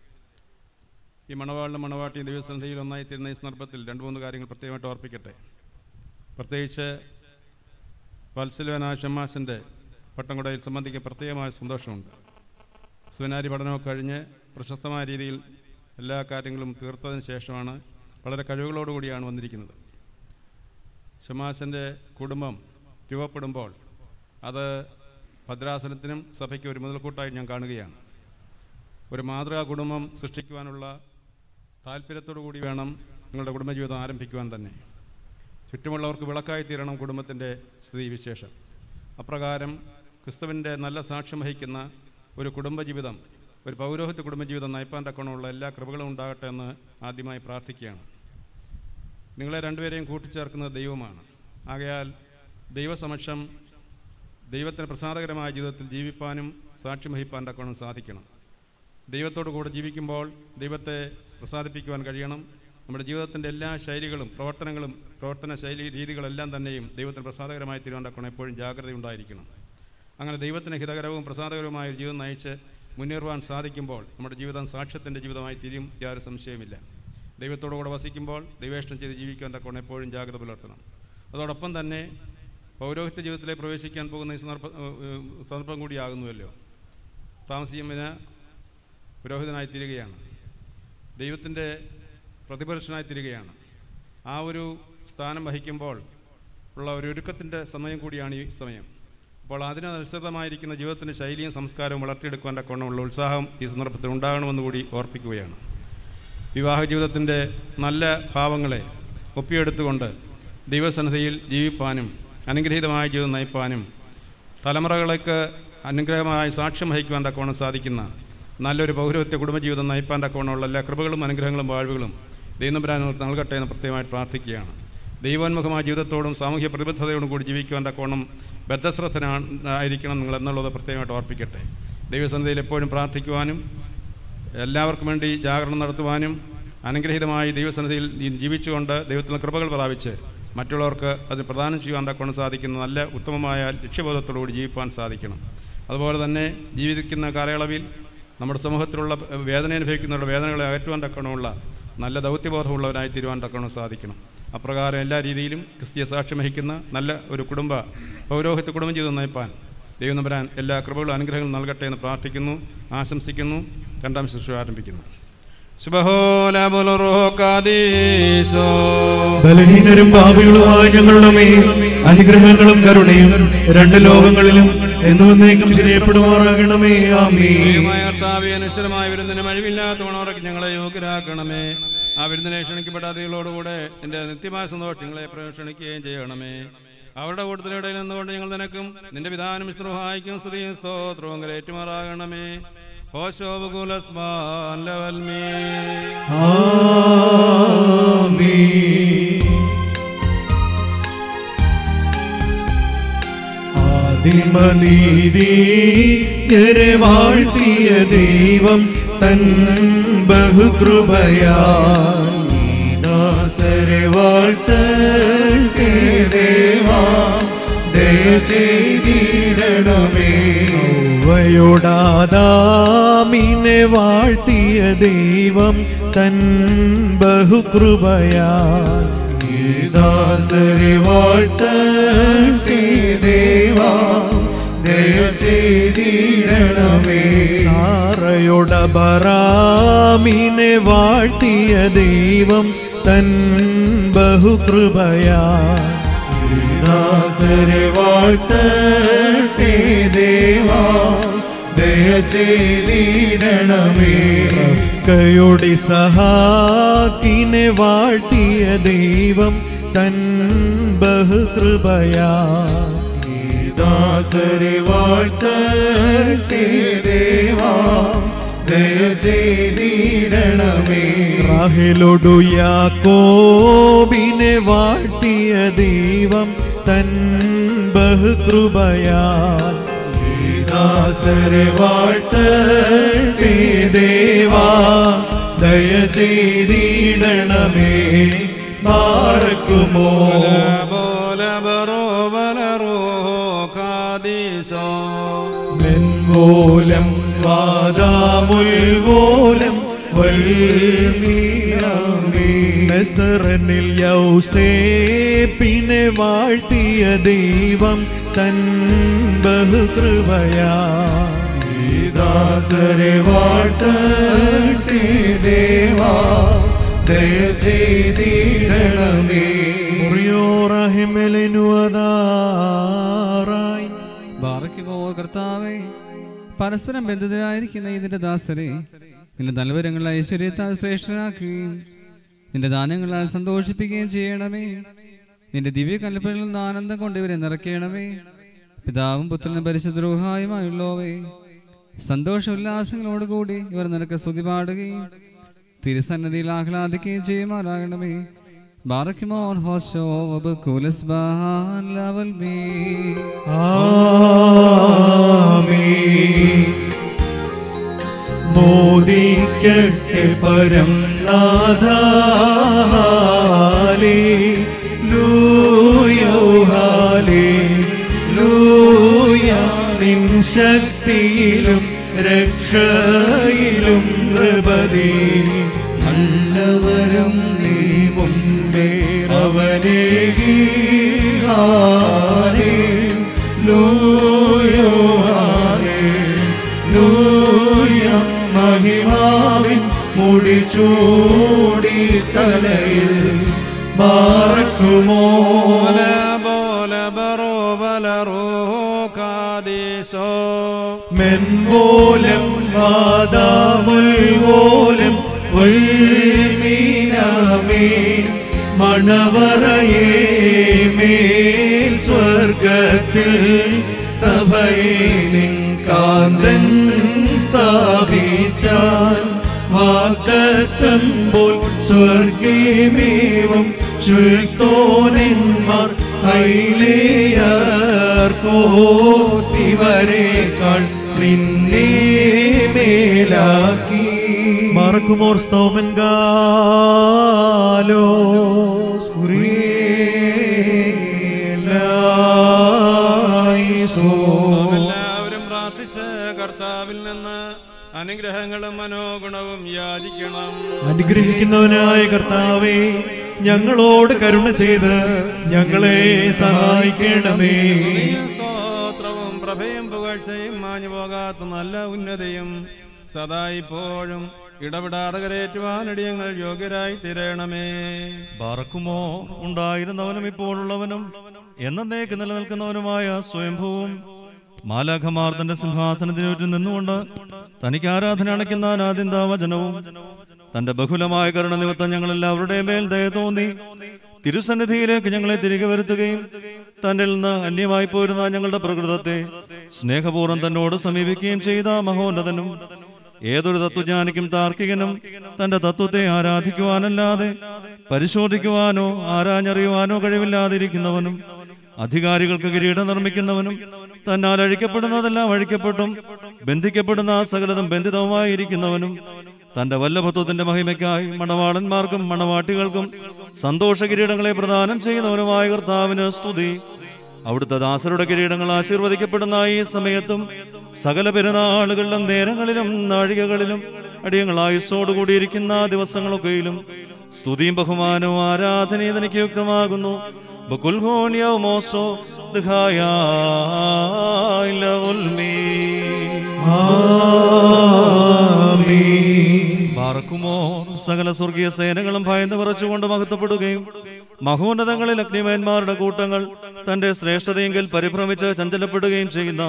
ഈ മണവാളിനും മണവാട്ടിയും ദൈവസന്ധിയിൽ ഒന്നായി തീരുന്ന ഈ സന്ദർഭത്തിൽ രണ്ട് മൂന്ന് കാര്യങ്ങൾ പ്രത്യേകമായിട്ട് ഓർപ്പിക്കട്ടെ പ്രത്യേകിച്ച് വത്സലവനായ ഷമ്മാസിൻ്റെ പട്ടംകുടയിൽ സംബന്ധിക്കാൻ പ്രത്യേകമായ സന്തോഷമുണ്ട് സെമിനാരി പഠനമൊക്കെ കഴിഞ്ഞ് പ്രശസ്തമായ രീതിയിൽ എല്ലാ കാര്യങ്ങളും തീർത്തതിന് ശേഷമാണ് വളരെ കഴിവുകളോടുകൂടിയാണ് വന്നിരിക്കുന്നത് ഷമാസിൻ്റെ കുടുംബം രൂപപ്പെടുമ്പോൾ അത് ഭദ്രാസനത്തിനും സഭയ്ക്കും ഒരു മുതൽക്കൂട്ടായി ഞാൻ കാണുകയാണ് ഒരു മാതൃകാ കുടുംബം സൃഷ്ടിക്കുവാനുള്ള താല്പര്യത്തോടു കൂടി വേണം നിങ്ങളുടെ കുടുംബജീവിതം ആരംഭിക്കുവാൻ തന്നെ ചുറ്റുമുള്ളവർക്ക് വിളക്കായി തീരണം കുടുംബത്തിൻ്റെ സ്ഥിതി വിശേഷം അപ്രകാരം ക്രിസ്തുവിൻ്റെ നല്ല സാക്ഷ്യം വഹിക്കുന്ന ഒരു കുടുംബജീവിതം ഒരു പൗരോഹിത്യ കുടുംബജീവിതം നയിപ്പാൻ തക്കണമുള്ള എല്ലാ കൃപകളും ഉണ്ടാകട്ടെ എന്ന് ആദ്യമായി പ്രാർത്ഥിക്കുകയാണ് നിങ്ങളെ രണ്ടുപേരെയും കൂട്ടിച്ചേർക്കുന്നത് ദൈവമാണ് ആകയാൽ ദൈവസമക്ഷം ദൈവത്തിന് പ്രസാദകരമായ ജീവിതത്തിൽ ജീവിപ്പാനും സാക്ഷ്യം വഹിപ്പാൻ തക്കവണ്ണം സാധിക്കണം ദൈവത്തോടു കൂടെ ജീവിക്കുമ്പോൾ ദൈവത്തെ പ്രസാദിപ്പിക്കുവാൻ കഴിയണം നമ്മുടെ ജീവിതത്തിൻ്റെ എല്ലാ ശൈലികളും പ്രവർത്തനങ്ങളും പ്രവർത്തന ശൈലി രീതികളെല്ലാം തന്നെയും ദൈവത്തിന് പ്രസാദകരമായി തീരുവാൻ തക്കണം എപ്പോഴും ജാഗ്രത ഉണ്ടായിരിക്കണം അങ്ങനെ ദൈവത്തിന് ഹിതകരവും പ്രസാദകരവുമായ ഒരു ജീവിതം നയിച്ച് മുന്നേറുവാൻ സാധിക്കുമ്പോൾ നമ്മുടെ ജീവിതം സാക്ഷ്യത്തിൻ്റെ ജീവിതമായി തിരിയും യാതൊരു സംശയമില്ല ദൈവത്തോടു കൂടെ വസിക്കുമ്പോൾ ദൈവേഷ്ടം ചെയ്ത് ജീവിക്കാൻ തക്കണം എപ്പോഴും ജാഗ്രത പുലർത്തണം അതോടൊപ്പം തന്നെ പൗരോഹിത്യ ജീവിതത്തിലേക്ക് പ്രവേശിക്കാൻ പോകുന്ന ഈ സന്ദർഭ ഏഹ് സന്ദർഭം കൂടിയാകുന്നുവല്ലോ താമസിയമ്മിന് പുരോഹിതനായി തീരുകയാണ് ദൈവത്തിൻ്റെ പ്രതിപുരുഷനായി തീരുകയാണ് ആ ഒരു സ്ഥാനം വഹിക്കുമ്പോൾ ഉള്ള ഒരു ഒരുക്കത്തിൻ്റെ സമയം കൂടിയാണ് ഈ സമയം അപ്പോൾ അതിനനുസൃതമായിരിക്കുന്ന ജീവിതത്തിൻ്റെ ശൈലിയും സംസ്കാരവും വളർത്തിയെടുക്കുവാൻ തക്കവണ്ണമുള്ള ഉത്സാഹം ഈ സന്ദർഭത്തിൽ ഉണ്ടാകണമെന്ന് കൂടി ഓർപ്പിക്കുകയാണ് വിവാഹ ജീവിതത്തിൻ്റെ നല്ല ഭാവങ്ങളെ ഒപ്പിയെടുത്തുകൊണ്ട് ദൈവസന്നിധിയിൽ ജീവിപ്പാനും അനുഗ്രഹീതമായ ജീവിതം നയിപ്പാനും തലമുറകളേക്ക് അനുഗ്രഹമായി സാക്ഷ്യം വഹിക്കുവാൻ തക്കവണ്ണം സാധിക്കുന്ന നല്ലൊരു പൗരത്വ കുടുംബജീവിതം നയിപ്പാൻ തക്കവണ്ണമുള്ള എല്ലാ കൃപകളും അനുഗ്രഹങ്ങളും വാഴ്വുകളും ദൈവംബരാൻ നൽകട്ടെ എന്ന് പ്രത്യേകമായിട്ട് പ്രാർത്ഥിക്കുകയാണ് ദൈവോന്മുഖമായ ജീവിതത്തോടും സാമൂഹ്യ പ്രതിബദ്ധതയോടും കൂടി ജീവിക്കുവാൻ തക്കവണ്ണം ബദ്ധശ്രദ്ധനായിരിക്കണം നിങ്ങൾ എന്നുള്ളത് പ്രത്യേകമായിട്ട് ഓർപ്പിക്കട്ടെ ദൈവസന്നിധിയിൽ എപ്പോഴും പ്രാർത്ഥിക്കുവാനും എല്ലാവർക്കും വേണ്ടി ജാഗരണം നടത്തുവാനും അനുഗ്രഹീതമായി ദൈവസന്നിധിയിൽ ജീവിച്ചുകൊണ്ട് ദൈവത്തിൽ നിന്ന് കൃപകൾ പ്രാപിച്ച് മറ്റുള്ളവർക്ക് അത് പ്രദാനം ചെയ്യുവാൻ തക്കൊണ്ട് സാധിക്കുന്ന നല്ല ഉത്തമമായ ലക്ഷ്യബോധത്തോടുകൂടി ജീവിപ്പാൻ സാധിക്കണം അതുപോലെ തന്നെ ജീവിക്കുന്ന കാലയളവിൽ നമ്മുടെ സമൂഹത്തിലുള്ള വേദന അനുഭവിക്കുന്നവരുടെ വേദനകളെ അകറ്റുവാൻ തക്കണമുള്ള നല്ല ദൗത്യബോധമുള്ളവരായി തീരുവാൻ തക്കണം സാധിക്കണം അപ്രകാരം എല്ലാ രീതിയിലും ക്രിസ്തീയ സാക്ഷ്യം വഹിക്കുന്ന നല്ല ഒരു കുടുംബ പൗരോഹിത്യ കുടുംബ ജീവിതം നയിപ്പാൻ ദൈവം നമ്പരാൻ എല്ലാ കൃപകളും അനുഗ്രഹങ്ങളും നൽകട്ടെ എന്ന് പ്രാർത്ഥിക്കുന്നു ആശംസിക്കുന്നു രണ്ടാം ശുശ്രൂഷ ആരംഭിക്കുന്നു ശുഭഹോലബുലറോകാദീശോ ബലഹീനരും പാപികളുമായ ഞങ്ങളുടെ മേൽ അനുഗ്രഹങ്ങളും കരുണയും രണ്ട് ലോകങ്ങളിലും എന്നുവന്നേക്കും ശരിയപ്പെടുമാറാകണമേ ആമേ ദൈവമായ കർത്താവേ അനശ്വരമായ വിരുന്നിന് മഴിവില്ലാത്തവണവർക്ക് ഞങ്ങളെ യോഗ്യരാക്കണമേ ആ വിരുന്നിനെ ക്ഷണിക്കപ്പെട്ട അതികളോടുകൂടെ എൻ്റെ നിത്യമായ സന്തോഷങ്ങളെ ക്ഷണിക്കുകയും ചെയ്യണമേ അവരുടെ കൂട്ടത്തിലിടയിൽ നിന്നുകൊണ്ട് ഞങ്ങൾ നിനക്കും നിന്റെ പിതാനും സ്ത്രോഹായിക്കും സ്തുതിയും സ്തോത്രവും കരേറ്റുമാറാകണമേ ഹോശോബുകുലസ്മാൻ ലവൽമേ ആമേ ആദിമനീതി വാഴ്ത്തിയ ദൈവം തൻ ബഹുകൃപയാ ദാസരെ വാഴ്ത്തേ ദേവാ ദയ ചെയ്തിടണമേ വയോടാദാമിനെ വാഴ്ത്തിയ ദൈവം തൻ ബഹുകൃപയാ ദാസരെ വാഴ്ത്തേ ദേവാ ദയ ചെയ്തിടണമേ സാറയോടബറാമിനെ വാഴ്ത്തിയ ദൈവം തൻ ബഹുകൃപയാ ദാസരെ വാഴ്ത്തേ ദേവാ ദയ ചെയ്തിടണമേ കയോടി സഹാക്കിനെ വാഴ്ത്തിയ ദൈവം തൻ ബഹുകൃപയാ ദാസരെ വാഴ്ത്തേ ദേവാ ദയ ചെയ്തിടണമേ റാഹേലോടു യാക്കോബിനെ വാഴ്ത്തിയ ദൈവം തൻ ബഹുകൃപയാ ദാസരെ വാഴ്ത്തേ ദേവാ ദയ ചെയ്തിടണമേ മാറക്കുമോ മെൻമൂലം വാദാമുൽവോലം വൽമീനാമേ നെസറനിൽ യൗസേപ്പിനെ വാഴ്ത്തിയ ദൈവം തൻ ബഹുകൃപയാ ദാസരെ വാഴ്ത്തേ ദേവാ ദയ ചെയ്തിടണമേ മുറിയോറഹിമലിനുവതാറായി ബാറയ്ക്കുമോ കർത്താവേ പരസ്പരം ബന്ധിതരായിരിക്കുന്ന ഇതിന്റെ ദാസരെ നിന്റെ നൽവരങ്ങൾ ഐശ്വര്യത്താൽ ശ്രേഷ്ഠനാക്കുകയും നിന്റെ ദാനങ്ങളാൽ സന്തോഷിപ്പിക്കുകയും ചെയ്യണമേ നിന്റെ ദിവ്യ കൽപ്പനകളിൽ നിന്ന് ആനന്ദം കൊണ്ട് ഇവരെ നിറയ്ക്കണമേ പിതാവും പുത്രനും പരിശുദ്രോഹായുമായുള്ളവേ സന്തോഷ ഉല്ലാസങ്ങളോടുകൂടി ഇവർ നിനക്ക് സ്തുതി പാടുകയും തിരുസന്നതിയിൽ ആഹ്ലാദിക്കുകയും ചെയ്യുമാറാകണമേ ബാറയ്ക്കുമോർ ഹോശോ വബുക്കുലസ് ബഹാൻ ലവൽ മീ മോദിക്കട്ടെ പരം നാഥാലേ ലൂയോ ഹാലേ ലൂയ നിൻ ശക്തിയിലും രക്ഷയിലും നൃപതി നല്ലവരും നീ മുമ്പേ അവനെ ഹാലേ ലൂയോ ഹാലേ ലൂയ മഹിമാവിൻ മുടിച്ചൂടി തലയിൽ മാറക്കുമോ മെൻമൂലം വാദാമുൽവോലം ഉൾമീനാമേ മണവറയേ മേൽ സ്വർഗത്തിൽ സഭയെ നിൻ കാന്തൻ സ്ഥാപിച്ചാൽ വാഗ്ദത്തം പോൽ സ്വർഗീമേവം ശുൽത്തോനന്മാർ ഹൈലേയർക്കോ ശിവരേക്കാൾ നിന്നെ മേലാക്കി മറക്കുമോർ സ്തോമൻ ഗാലോ എല്ലാവരും പ്രാർത്ഥിച്ച് കർത്താവിൽ നിന്ന് അനുഗ്രഹങ്ങളും മനോഗുണവും യാചിക്കണം അനുഗ്രഹിക്കുന്നവനായ കർത്താവേ ഞങ്ങളോട് കരുണ ചെയ്ത് ഞങ്ങളെ സഹായിക്കണമേ സ്തോത്രവും പ്രഭയും പുകഴ്ചയും മാഞ്ഞു പോകാത്ത നല്ല ഉന്നതയും സദാ ഇപ്പോഴും ഇടപെടാതെ കരേറ്റുവാനടിയങ്ങൾ യോഗ്യരായി തീരണമേ ബാറക്കുമോ ഉണ്ടായിരുന്നവനും ഇപ്പോഴുള്ളവനും എന്നേക്ക് നിലനിൽക്കുന്നവനുമായ സ്വയംഭൂവും മാലാഖമാർ തന്റെ സിംഹാസനത്തിന് ചുറ്റും നിന്നുകൊണ്ട് തനിക്ക് ആരാധന അണയ്ക്കുന്ന ആരാധ്യന്ത വചനവും തന്റെ ബഹുലമായ കരുണ നിമിത്തം ഞങ്ങൾ എല്ലാവരുടെയും മേൽ ദയ തോന്നി തിരുസന്നിധിയിലേക്ക് ഞങ്ങളെ തിരികെ വരുത്തുകയും തന്നിൽ നിന്ന് അന്യമായി പോരുന്ന ഞങ്ങളുടെ പ്രകൃതത്തെ സ്നേഹപൂർവ്വം തന്നോട് സമീപിക്കുകയും ചെയ്ത മഹോന്നതനും ഏതൊരു തത്വജ്ഞാനിക്കും താർക്കികനും തന്റെ തത്വത്തെ ആരാധിക്കുവാനല്ലാതെ പരിശോധിക്കുവാനോ ആരാഞ്ഞറിയുവാനോ കഴിവില്ലാതിരിക്കുന്നവനും അധികാരികൾക്ക് കിരീടം നിർമ്മിക്കുന്നവനും തന്നാൽ അഴിക്കപ്പെടുന്നതെല്ലാം അഴിക്കപ്പെട്ടും ബന്ധിക്കപ്പെടുന്ന സകലതും ബന്ധിതവുമായിരിക്കുന്നവനും തന്റെ വല്ലഭത്വത്തിന്റെ മഹിമയ്ക്കായി മണവാളന്മാർക്കും മണവാട്ടികൾക്കും സന്തോഷ കിരീടങ്ങളെ പ്രദാനം ചെയ്യുന്നവനുമായ കർത്താവിന് സ്തുതി അവിടുത്തെ ദാസരുടെ കിരീടങ്ങൾ ആശീർവദിക്കപ്പെടുന്ന ഈ സമയത്തും സകല പെരുന്നാളുകളിലും നേരങ്ങളിലും നാഴികകളിലും അടിയങ്ങൾ ആയുസ്സോടുകൂടിയിരിക്കുന്ന ദിവസങ്ങളൊക്കെയിലും സ്തുതിയും ബഹുമാനവും ആരാധനയും തനിക്ക് യുക്തമാകുന്നു ബകുൽ മോസോ പാർക്കുമോ സകല സ്വർഗീയ സേനകളും ഭയന്ന് വിറച്ചുകൊണ്ട് മഹത്വപ്പെടുകയും മഹോന്നതങ്ങളിൽ അഗ്നിമേന്മാരുടെ കൂട്ടങ്ങൾ തന്റെ ശ്രേഷ്ഠതയെങ്കിൽ പരിഭ്രമിച്ച് ചഞ്ചലപ്പെടുകയും ചെയ്യുന്ന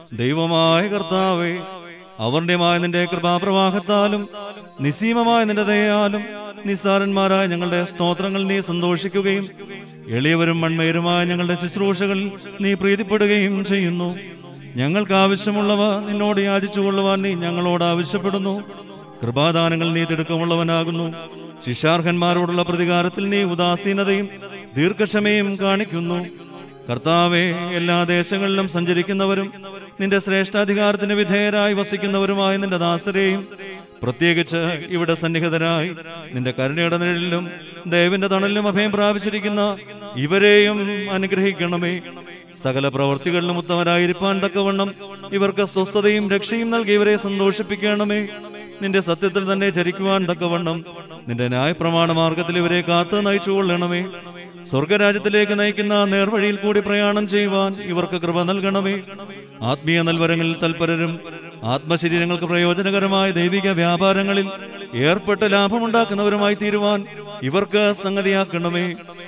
ദൈവമായ കർത്താവേ അവർണ്യമായ നിന്റെ കൃപാപ്രവാഹത്താലും നിസീമമായ നിന്റെ ദയാലും നിസ്സാരന്മാരായ ഞങ്ങളുടെ സ്തോത്രങ്ങൾ നീ സന്തോഷിക്കുകയും എളിയവരും മൺമേരുമായ ഞങ്ങളുടെ ശുശ്രൂഷകളിൽ നീ പ്രീതിപ്പെടുകയും ചെയ്യുന്നു ഞങ്ങൾക്ക് ആവശ്യമുള്ളവ നിന്നോട് യാചിച്ചുകൊള്ളുവാൻ നീ ഞങ്ങളോട് ആവശ്യപ്പെടുന്നു കൃപാദാനങ്ങൾ നീ തിടുക്കമുള്ളവനാകുന്നു ശിക്ഷാർഹന്മാരോടുള്ള പ്രതികാരത്തിൽ നീ ഉദാസീനതയും ദീർഘക്ഷമയും കാണിക്കുന്നു കർത്താവെ എല്ലാ ദേശങ്ങളിലും സഞ്ചരിക്കുന്നവരും നിന്റെ ശ്രേഷ്ഠാധികാരത്തിന് വിധേയരായി വസിക്കുന്നവരുമായ നിന്റെ ദാസരെയും പ്രത്യേകിച്ച് ഇവിടെ സന്നിഹിതരായി നിന്റെ കരുണയുടെ നിഴലിലും ദേവിന്റെ തണലിലും അഭയം പ്രാപിച്ചിരിക്കുന്ന ഇവരെയും അനുഗ്രഹിക്കണമേ സകല പ്രവർത്തികളിലും ഉത്തമരായിരിക്കാൻ തക്കവണ്ണം ഇവർക്ക് സ്വസ്ഥതയും രക്ഷയും നൽകി ഇവരെ സന്തോഷിപ്പിക്കണമേ നിന്റെ സത്യത്തിൽ തന്നെ ചരിക്കുവാൻ തക്കവണ്ണം നിന്റെ ന്യായപ്രമാണ മാർഗത്തിൽ ഇവരെ കാത്തു നയിച്ചുകൊള്ളണമേ സ്വർഗരാജ്യത്തിലേക്ക് നയിക്കുന്ന നേർവഴിയിൽ കൂടി പ്രയാണം ചെയ്യുവാൻ ഇവർക്ക് കൃപ നൽകണമേ ആത്മീയ നൽവരങ്ങളിൽ തൽപരരും ആത്മശരീരങ്ങൾക്ക് പ്രയോജനകരമായ ദൈവിക വ്യാപാരങ്ങളിൽ ഏർപ്പെട്ട് ലാഭമുണ്ടാക്കുന്നവരുമായി തീരുവാൻ ഇവർക്ക് സംഗതിയാക്കണമേ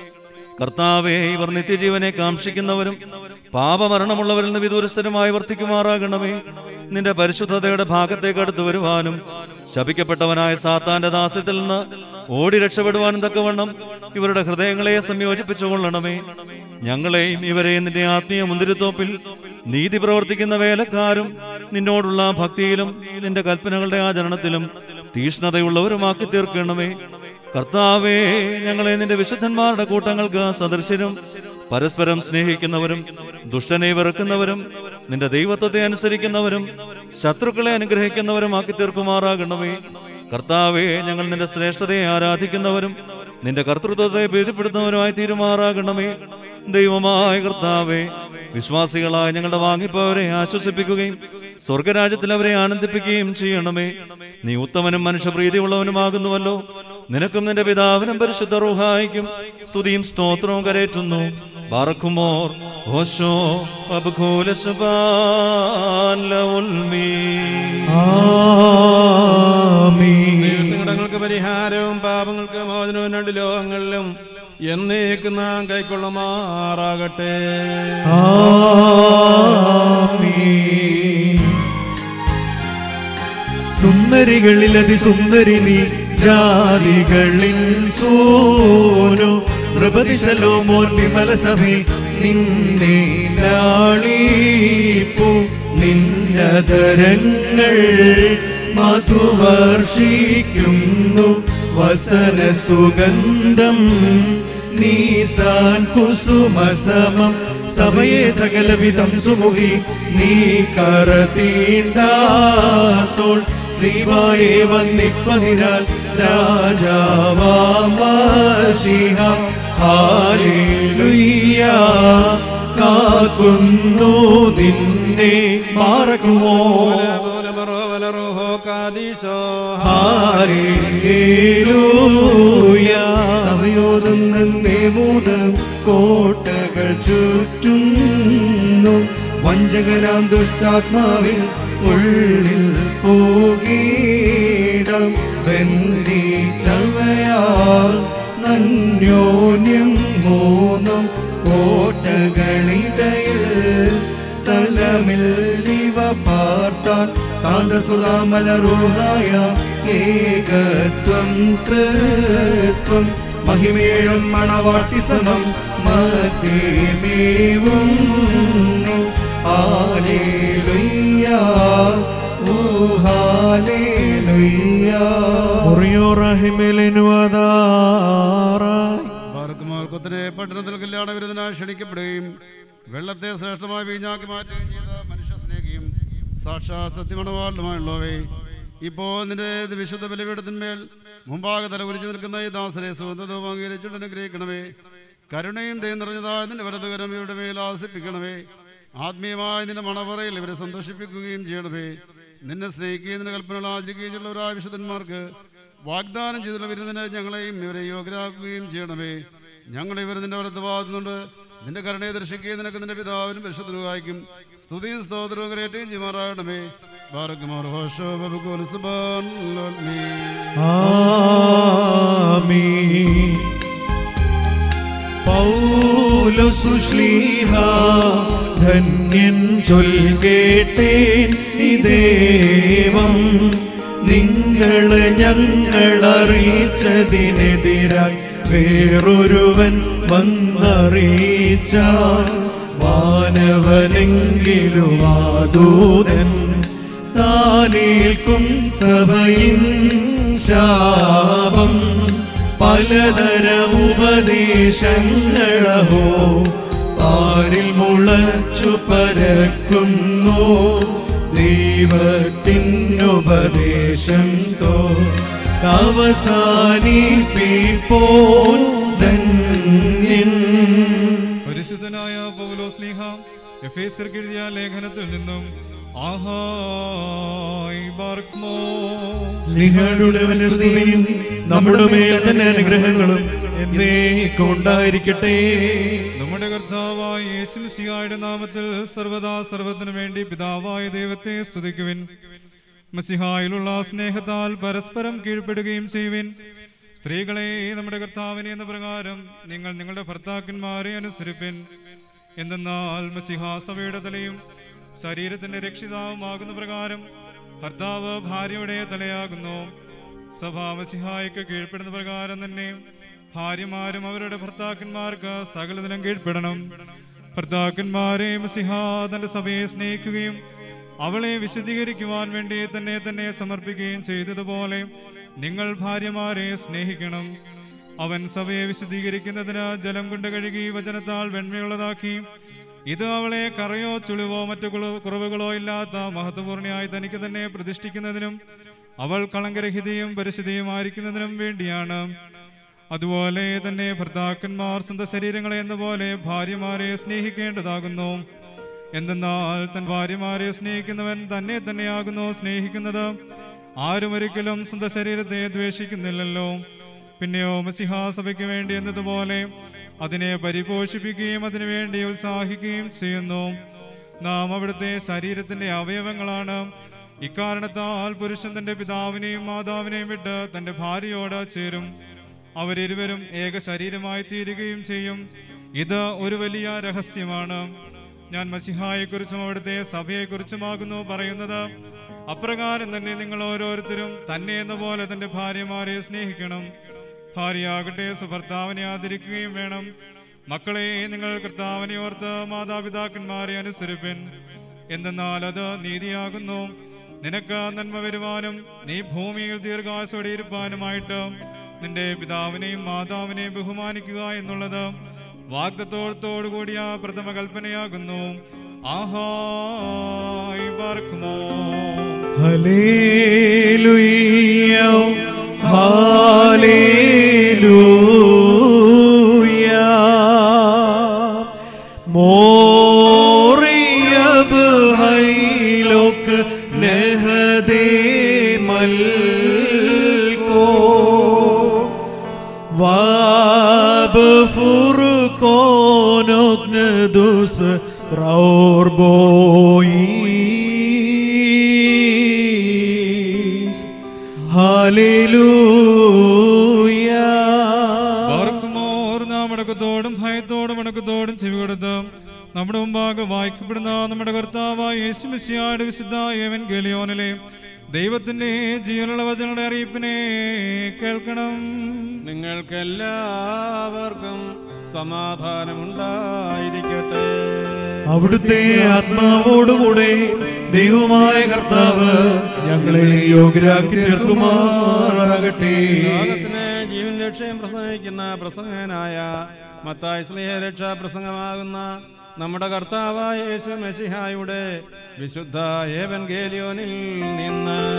കർത്താവെ ഇവർ നിത്യജീവനെ കാക്ഷിക്കുന്നവരും പാപമരണമുള്ളവരിൽ നിന്ന് വിദൂരസ്ഥരുമായി വർത്തിക്കുമാറാകണമേ നിന്റെ പരിശുദ്ധതയുടെ ഭാഗത്തേക്ക് അടുത്തു വരുവാനും ശപിക്കപ്പെട്ടവനായ സാത്താന്റെ ദാസ്യത്തിൽ നിന്ന് ഓടി രക്ഷപ്പെടുവാനും തക്കവണ്ണം ഇവരുടെ ഹൃദയങ്ങളെ സംയോജിപ്പിച്ചുകൊള്ളണമേ ഞങ്ങളെയും ഇവരെയും നിന്റെ ആത്മീയ മുന്തിരിത്തോപ്പിൽ നീതി പ്രവർത്തിക്കുന്ന വേലക്കാരും നിന്നോടുള്ള ഭക്തിയിലും നിന്റെ കൽപ്പനകളുടെ ആചരണത്തിലും തീഷ്ണതയുള്ളവരുമാക്കി തീർക്കണമേ കർത്താവേ ഞങ്ങളെ നിന്റെ വിശുദ്ധന്മാരുടെ കൂട്ടങ്ങൾക്ക് സദൃശരും പരസ്പരം സ്നേഹിക്കുന്നവരും ദുഷ്ടനെ വെറുക്കുന്നവരും നിന്റെ ദൈവത്വത്തെ അനുസരിക്കുന്നവരും ശത്രുക്കളെ അനുഗ്രഹിക്കുന്നവരുമാക്കി തീർക്കുമാറാകണമേ കർത്താവേ ഞങ്ങൾ നിന്റെ ശ്രേഷ്ഠതയെ ആരാധിക്കുന്നവരും നിന്റെ കർത്തൃത്വത്തെ ഭീതിപ്പെടുത്തുന്നവരുമായി തീരുമാറാകണമേ ദൈവമായ കർത്താവേ വിശ്വാസികളായ ഞങ്ങളുടെ വാങ്ങിപ്പവരെ ആശ്വസിപ്പിക്കുകയും സ്വർഗരാജ്യത്തിൽ അവരെ ആനന്ദിപ്പിക്കുകയും ചെയ്യണമേ നീ ഉത്തമനും മനുഷ്യപ്രീതിയുള്ളവനുമാകുന്നുവല്ലോ നിനക്കും നിന്റെ പിതാവിനും പരിശുദ്ധ റൂഹായിക്കും സ്തുതിയും സ്തോത്രവും കരേറ്റുന്നു ബാറക്കുമോർ ഓശോ അബ്ഖൂല സുബാൻ ലഉൽമീ സങ്കടങ്ങൾക്ക് പരിഹാരവും പാപങ്ങൾക്ക് മോചനവും രണ്ട് ലോകങ്ങളിലും എന്നേക്ക് നാം കൈക്കൊള്ളുമാറാകട്ടെ സുന്ദരികളിൽ അതിസുന്ദരി നീ ജാതികളിൽ സോനു നൃപതിശലോ മോൻ വിമല സഭേ നിന്നെ ലാളിപ്പു നിന്നതരങ്ങൾ മധുവർഷിക്കുന്നു വസന സുഗന്ധം നീസാൻ കുസുമസമം സഭയെ സകലവിധം സുമുഖി നീ കറതീണ്ടാത്തോൾ ശ്രീവായെ വന്നിപ്പതിനാൽ രാജാവാമശിഹ ഹാലേലുയ്യ കാക്കുന്നു നിന്നെ മാറക്കുമോ ഹാലേലൂയ സഭയോടും നന്നേ മൂന്നും കോട്ടകൾ ചുറ്റുന്നു വഞ്ചകനാം ദുഷ്ടാത്മാവിൽ ഉള്ളിൽ പോകീടം ബന്ധിച്ചവയാൽ നന്യോന്യം മൂന്നും കോട്ടകളിടയിൽ സ്ഥലമില്ലിവ പാർത്താൻ കാന്തസുതാമലറൂഹായ ഏകത്വം തൃത്വം മഹിമേഴും മണവാട്ടി സമം മധ്യമേവും ഹാലേലുയ്യ ഓ ഹാലേലുയ്യ ബാർക്കുമാർക്കൊത്തിനെ പട്ടണത്തിൽ കല്യാണ വിരുദ്ധനായി ക്ഷണിക്കപ്പെടുകയും വെള്ളത്തെ ശ്രേഷ്ഠമായി വീഞ്ഞാക്കി മാറ്റുകയും ചെയ്ത മനുഷ്യ സ്നേഹിയും സാക്ഷാ സത്യമണവാളുമായുള്ളവേ ഇപ്പോൾ നിന്റെ വിശുദ്ധ ബലിപീഠത്തിന്മേൽ മുമ്പാകെ തല കുരിച്ചു നിൽക്കുന്ന ഈ ദാസനെ സുഗന്ധവും അംഗീകരിച്ചിട്ട് അനുഗ്രഹിക്കണമേ കരുണയും ദയം നിറഞ്ഞതായ നിന്റെ വലതുകരം ഇവരുടെ മേൽ ആസിപ്പിക്കണമേ ആത്മീയമായ നിന്റെ മണവറയിൽ ഇവരെ സന്തോഷിപ്പിക്കുകയും ചെയ്യണമേ നിന്നെ സ്നേഹിക്കുകയും നിന്റെ കൽപ്പനകൾ ആചരിക്കുകയും ചെയ്യുന്നവരായ വിശുദ്ധന്മാർക്ക് വാഗ്ദാനം ചെയ്തുള്ള വിരുന്നിന് ഞങ്ങളെയും ഇവരെ യോഗ്യരാക്കുകയും ചെയ്യണമേ ഞങ്ങൾ ഇവർ നിന്റെ വലത്ത് വാതുന്നുണ്ട് നിന്റെ കരുണയെ ദർശിക്കുകയും നിനക്ക് നിന്റെ പിതാവിനും പരിശുദ്ധനുമായിരിക്കും സ്തുതിയും സ്തോത്രവും കരയറ്റുകയും ചെയ്യുമാറാകണമേ ബാറക്കുമാർ ഹോഷോ ബബുക്കോൽ സുബാൻ ലോൽമീ ആമീൻ പൗലോസുശ്ലീഹ ധന്യൻ ചൊൽ കേട്ടേൻ ഇദേവം നിങ്ങൾ ഞങ്ങൾ അറിയിച്ചതിനെതിരായി വേറൊരുവൻ വന്നറിയിച്ച വാനവനെങ്കിലും ആദൂതൻ താനേൽക്കും സഭയിൻ ശാപം പലതരം ഉപദേശങ്ങളഹോ പാരിൽ മുളച്ചു പരക്കുന്നു ദൈവത്തിനുപദേശം തോ അവസാനിപ്പിപ്പോൻ ധന്യൻ പരിശുദ്ധനായ പൗലോസ്ലീഹ എഫേസർക്ക് എഴുതിയ ലേഖനത്തിൽ നിന്നും ആഹായ് ബാർക്മോ സ്നേഹയുടെ സ്തുതിയും നമ്മുടെ മേൽ തന്നെ അനുഗ്രഹങ്ങളും എന്നേക്കും ഉണ്ടായിരിക്കട്ടെ നമ്മുടെ കർത്താവായ യേശുമിശിഹായുടെ നാമത്തിൽ സർവദാ സർവത്തിനു വേണ്ടി പിതാവായ ദൈവത്തെ സ്തുതിക്കുവിൻ മസിഹായിലുള്ള സ്നേഹത്താൽ പരസ്പരം കീഴ്പ്പെടുകയും ചെയ്യുവിൻ സ്ത്രീകളെ നമ്മുടെ കർത്താവിനെ എന്ന പ്രകാരം നിങ്ങൾ നിങ്ങളുടെ ഭർത്താക്കന്മാരെ അനുസരിപ്പിൻ എന്തെന്നാൽ മസിഹാ സഭയുടെ തലയും ശരീരത്തിന്റെ രക്ഷിതാവുമാകുന്ന പ്രകാരം ഭർത്താവ് ഭാര്യയുടെ തലയാകുന്നു സഭ മസിഹായ്ക്ക് കീഴ്പ്പെടുന്ന പ്രകാരം തന്നെ ഭാര്യമാരും അവരുടെ ഭർത്താക്കന്മാർക്ക് സകലതിനും കീഴ്പ്പെടണം ഭർത്താക്കന്മാരെ മസിഹ തന്റെ സഭയെ സ്നേഹിക്കുകയും അവളെ വിശദീകരിക്കുവാൻ വേണ്ടി തന്നെ തന്നെ സമർപ്പിക്കുകയും ചെയ്തതുപോലെ നിങ്ങൾ ഭാര്യമാരെ സ്നേഹിക്കണം അവൻ സഭയെ വിശദീകരിക്കുന്നതിന് ജലം കൊണ്ട് കഴുകി വചനത്താൽ വെണ്മയുള്ളതാക്കി ഇത് അവളെ കറയോ ചുളിവോ മറ്റു കുളു- കുറവുകളോ ഇല്ലാത്ത മഹത്വപൂർണ്ണയായി തനിക്ക് തന്നെ പ്രതിഷ്ഠിക്കുന്നതിനും അവൾ കളങ്കരഹിതയും പരിശുദ്ധിയുമായിരിക്കുന്നതിനും വേണ്ടിയാണ് അതുപോലെ തന്നെ ഭർത്താക്കന്മാർ സ്വന്തം ശരീരങ്ങളെ എന്ന പോലെ ഭാര്യമാരെ സ്നേഹിക്കേണ്ടതാകുന്നു എന്തെന്നാൽ തൻ ഭാര്യമാരെ സ്നേഹിക്കുന്നവൻ തന്നെ തന്നെയാകുന്നു സ്നേഹിക്കുന്നത് ആരും ഒരിക്കലും സ്വന്തം ശരീരത്തെ ദ്വേഷിക്കുന്നില്ലല്ലോ പിന്നെയോ മസിഹാസഭയ്ക്ക് വേണ്ടി എന്നതുപോലെ അതിനെ പരിപോഷിപ്പിക്കുകയും അതിനുവേണ്ടി ഉത്സാഹിക്കുകയും ചെയ്യുന്നു നാം അവിടുത്തെ ശരീരത്തിന്റെ അവയവങ്ങളാണ് ഇക്കാരണത്താൽ പുരുഷൻ തന്റെ പിതാവിനെയും മാതാവിനെയും വിട്ട് തന്റെ ഭാര്യയോട് ചേരും അവരിരുവരും ഏക ശരീരമായി തീരുകയും ചെയ്യും ഇത് ഒരു വലിയ രഹസ്യമാണ് ഞാൻ മസിഹായെക്കുറിച്ചും അവിടുത്തെ സഭയെക്കുറിച്ചുമാകുന്നു പറയുന്നത് അപ്രകാരം തന്നെ നിങ്ങൾ ഓരോരുത്തരും തന്നെ എന്ന പോലെ തന്റെ ഭാര്യമാരെ സ്നേഹിക്കണം ഭാര്യയാകട്ടെ സുഭർത്താവിനെ ആദരിക്കുകയും വേണം മക്കളെ നിങ്ങൾ കർത്താവിനെ ഓർത്ത് മാതാപിതാക്കന്മാരെ അനുസരിപ്പിൻ എന്തെന്നാൽ അത് നീതിയാകുന്നു നിനക്ക് നന്മ വരുവാനും നീ ഭൂമിയിൽ ദീർഘാസോടെ ഇരുപ്പാനുമായിട്ട് നിന്റെ പിതാവിനെയും മാതാവിനെയും ബഹുമാനിക്കുക എന്നുള്ളത് വാഗ്ദത്തോടത്തോടു കൂടിയ പ്രഥമ കൽപ്പനയാകുന്നു ആഹായ് പാർക്കുമോ ഹല്ലേലൂയ ഹല്ലേലൂയ മോറിയബ് ഹൈലോക് നെഹദേ മൽകോ വാബ് ഫുർകോനോഗ്ന ദുസ് റോർബോയീസ് ഹല്ലേലൂയ പാർക്കുമോർ നാം അടക്കത്തോടും ഭയത്തോടും അടക്കത്തോടും ചെവി കൊടുത്ത് നമ്മുടെ മുമ്പാകെ വായിക്കപ്പെടുന്ന നമ്മുടെ കർത്താവായ യേശുമിശിയായുടെ വിശുദ്ധ ഏവൻ ഗലിയോനിലെ ദൈവത്തിന്റെ ജീവനുള്ള വചനങ്ങളുടെ അറിയിപ്പിനെ കേൾക്കണം നിങ്ങൾക്കെല്ലാവർക്കും സമാധാനമുണ്ടായിരിക്കട്ടെ അവിടുത്തെ ആത്മാവോടുകൂടെ ദൈവമായ കർത്താവ് ഞങ്ങളെ യോഗ്യരാക്കി തീർക്കുമാറാകട്ടെ ലോകത്തിന് ജീവൻ രക്ഷയും പ്രസംഗിക്കുന്ന പ്രസംഗനായ മത്തായി സ്നേഹ രക്ഷാ പ്രസംഗമാകുന്ന നമ്മുടെ കർത്താവായ യേശു മെസ്സിഹായുടെ വിശുദ്ധ ഏവൻഗേലിയോനിൽ നിന്ന്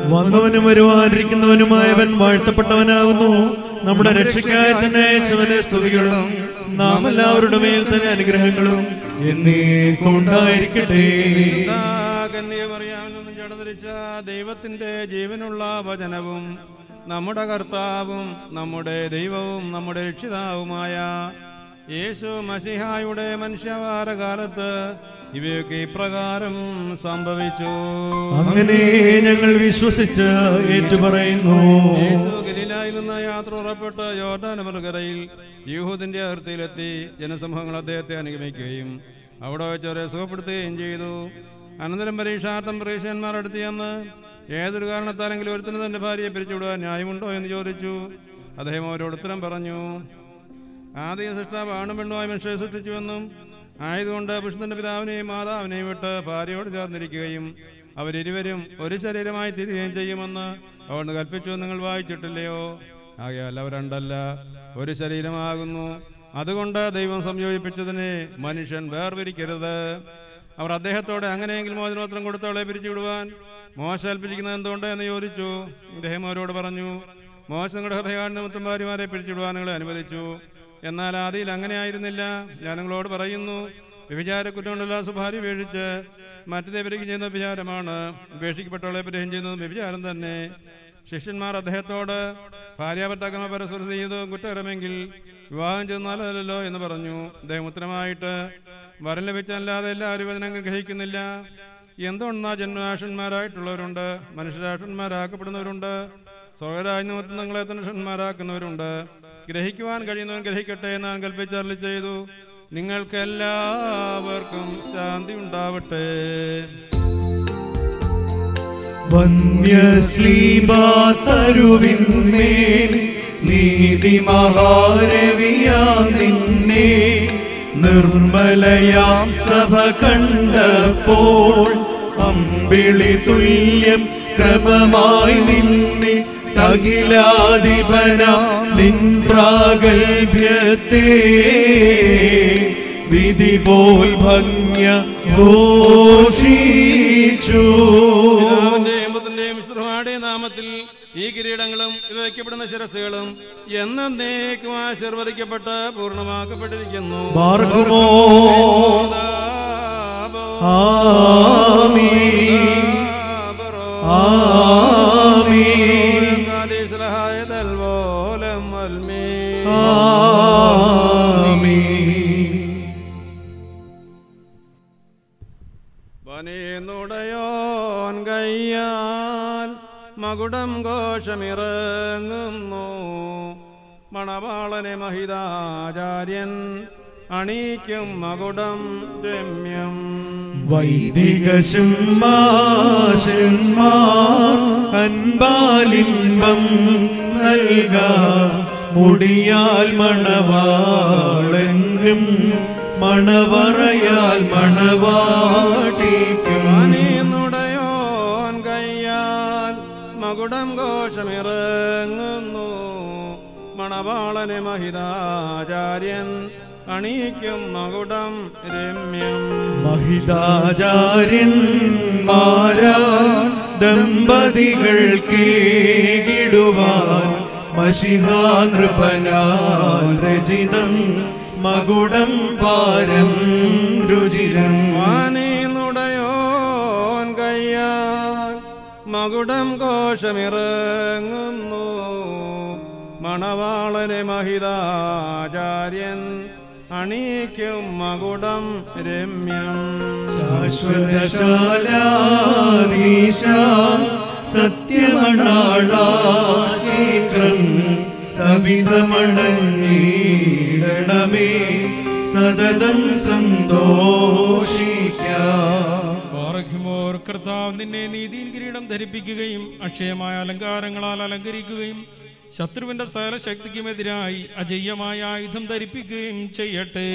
വന്നവനും വരുവാനിരിക്കുന്നവനുമായവൻ വാഴ്ത്തപ്പെട്ടവനാകുന്നു നമ്മുടെ രക്ഷയ്ക്കായി തന്നെ അയച്ചവനെ സ്തുതികളും നാം എല്ലാവരുടെ മേൽ തന്നെ അനുഗ്രഹങ്ങളും എന്നേക്കുണ്ടായിരിക്കട്ടെ കന്യമറിയാമെന്നും ജടധരിച്ച ദൈവത്തിന്റെ ജീവനുള്ള വചനവും നമ്മുടെ കർത്താവും നമ്മുടെ ദൈവവും നമ്മുടെ രക്ഷിതാവുമായ യേശു മസിഹായുടെ മനുഷ്യവാര കാലത്ത് ഇവയൊക്കെ ഇപ്രകാരം സംഭവിച്ചു അങ്ങനെ ഞങ്ങൾ വിശ്വസിച്ച് ഏറ്റുപറയുന്നു യേശു ഗലീലായിൽ നിന്ന് യാത്ര പുറപ്പെട്ട് യോർദാനമർഗരയിൽ യൂഹുദിന്റെ അതിർത്തിയിലെത്തി ജനസമൂഹങ്ങൾ അദ്ദേഹത്തെ അനുഗമിക്കുകയും അവിടെ വെച്ച് അവരെ സുഖപ്പെടുത്തുകയും ചെയ്തു അനന്തരം പരീക്ഷാർത്ഥം പരീക്ഷന്മാർ അടുത്ത് ചെന്ന് ഏതൊരു കാരണത്താലെങ്കിലും ഒരുത്തിന് തന്റെ ഭാര്യയെ പിരിച്ചുവിടുവാൻ ന്യായമുണ്ടോ എന്ന് ചോദിച്ചു അദ്ദേഹം അവരോട് ഉത്തരം പറഞ്ഞു ആദ്യ സൃഷ്ടാവ് ആണും പെണ്ണുമായി മനുഷ്യരെ സൃഷ്ടിച്ചുവെന്നും ആയതുകൊണ്ട് പുരുഷന്റെ പിതാവിനെയും മാതാവിനെയും വിട്ട് ഭാര്യയോട് ചേർന്നിരിക്കുകയും അവരിരുവരും ഒരു ശരീരമായി തിരികെയും ചെയ്യുമെന്ന് അവിടുന്ന് കൽപ്പിച്ചു നിങ്ങൾ വായിച്ചിട്ടില്ലയോ ആകയാൽ അവർ രണ്ടല്ല ഒരു ശരീരമാകുന്നു അതുകൊണ്ട് ദൈവം സംയോജിപ്പിച്ചതിനെ മനുഷ്യൻ വേർപിരിക്കരുത് അവർ അദ്ദേഹത്തോടെ അങ്ങനെയെങ്കിൽ മോചനോത്തരം കൊടുത്തവളെ പിരിച്ചുവിടുവാൻ മോശ കൽപ്പിച്ചിരിക്കുന്നത് എന്തുകൊണ്ട് എന്ന് ചോദിച്ചു ഇദ്ദേഹം അവരോട് പറഞ്ഞു മോശ നിങ്ങളുടെ ഹൃദയാടിനമത്തും ഭാര്യമാരെ പിരിച്ചുവിടുവാൻ നിങ്ങളെ അനുവദിച്ചു എന്നാൽ ആദിയിൽ അങ്ങനെ ആയിരുന്നില്ല ഞാൻ നിങ്ങളോട് പറയുന്നു വ്യഭിചാര കുറ്റമുണ്ടല്ല സ്വഭാര്യ വീഴിച്ച് മറ്റു ദേവരിക്ക് ചെയ്യുന്ന വ്യഭിചാരമാണ് ഉപേക്ഷിക്കപ്പെട്ടവളെ പരിഹം ചെയ്യുന്നതും വ്യഭിചാരം തന്നെ ശിഷ്യന്മാർ അദ്ദേഹത്തോട് ഭാര്യാഭർത്താക്കന്മാർ പരസ്പരം ചെയ്തതും കുറ്റകരമെങ്കിൽ വിവാഹം ചെന്നാലല്ലോ എന്ന് പറഞ്ഞു അദ്ദേഹം ഉത്തരമായിട്ട് വരം ലഭിച്ചല്ലാതെ എല്ലാവരും വചനങ്ങൾ ഗ്രഹിക്കുന്നില്ല എന്തുകൊണ്ടാ ജന്മരാഷന്മാരായിട്ടുള്ളവരുണ്ട് മനുഷ്യരാഷന്മാരാക്കപ്പെടുന്നവരുണ്ട് സ്വർഗരാജ്ഞമത്തിൽ നിങ്ങളെ തനുഷന്മാരാക്കുന്നവരുണ്ട് ഗ്രഹിക്കുവാൻ കഴിയുന്നവൻ ഗ്രഹിക്കട്ടെ എന്ന് ഞാൻ കൽപ്പിച്ചറിൽ ചെയ്തു നിങ്ങൾക്ക് എല്ലാവർക്കും ശാന്തി ഉണ്ടാവട്ടെ വന്യശ്ലീബാതരുവിന്മേൽ നീതിമഹാരവിയാം നിന്നെ നിർമ്മലയാം സഭ കണ്ടപ്പോൾ അമ്പിളി തുല്യം ക്രമമായി നിന്നെ അഖിലാധിപന നിൻ പ്രാഗൽഭ്യത്തെ വിധി പോൽ ഭംഗ്യ ഘോഷിച്ചു പിതാവിന്റെയും പുത്രന്റെയും വിശുദ്ധമായ നാമത്തിൽ ഈ കിരീടങ്ങളും ഇവ വയ്ക്കപ്പെടുന്ന ശിരസുകളും എന്നേക്കും ആശീർവദിക്കപ്പെട്ട് പൂർണ്ണമാക്കപ്പെട്ടിരിക്കുന്നു ബാർക്കുമോ ആമീൻ ആമീൻ വനേന്നുടയോൻ കയ്യാൽ മകുടം ഘോഷമിറങ്ങുന്നു മണവാളനെ മഹിതാചാര്യൻ അണീക്കും മകുടം രമ്യം വൈദിക സിംഹാസന്മാർ അൻപാലിംബം നൽക മുടിയാൽ മണവാളനും മണവറയാൽ മണവാട്ടിക്കും വനേന്നുടയോൻ കയ്യാൽ മകുടം ഘോഷമിറങ്ങുന്നു മണവാളനെ മഹിതാചാര്യൻ അണീക്കും മകുടം രമ്യം മഹിതാചാര്യന്മാരാ ദമ്പതികൾക്കേകിടുവാൻ മഷിഹാനൃപനാൽ രചിതം മകുടം പാരം രുചിരം വാനീന്നുടയോൻ കയ്യാൽ മകുടം ഘോഷമിറങ്ങുന്നു മണവാളനെ മഹിതാചാര്യൻ അണീക്കും മകുടം രമ്യം ശാശ്വതശാലാധീശ സത്യമണാളാ ശീഘ്രം സവിതമണഞ്ഞീടണമേ സതതം സന്തോഷിക്കാം പാറയ്ക്കുമോർ കർത്താവ് നിന്നെ നീതിயின் കിരീടം ധരിപ്പിക്കുകയും അക്ഷയമായ അലങ്കാരങ്ങളാൽ അലങ്കരിക്കുകയും ശത്രുവിന്റെ സകല ശക്തിക്കുമെതിരായി അജയ്യമായ ആയുധം ധരിപ്പിക്കുകയും ചെയ്യട്ടെ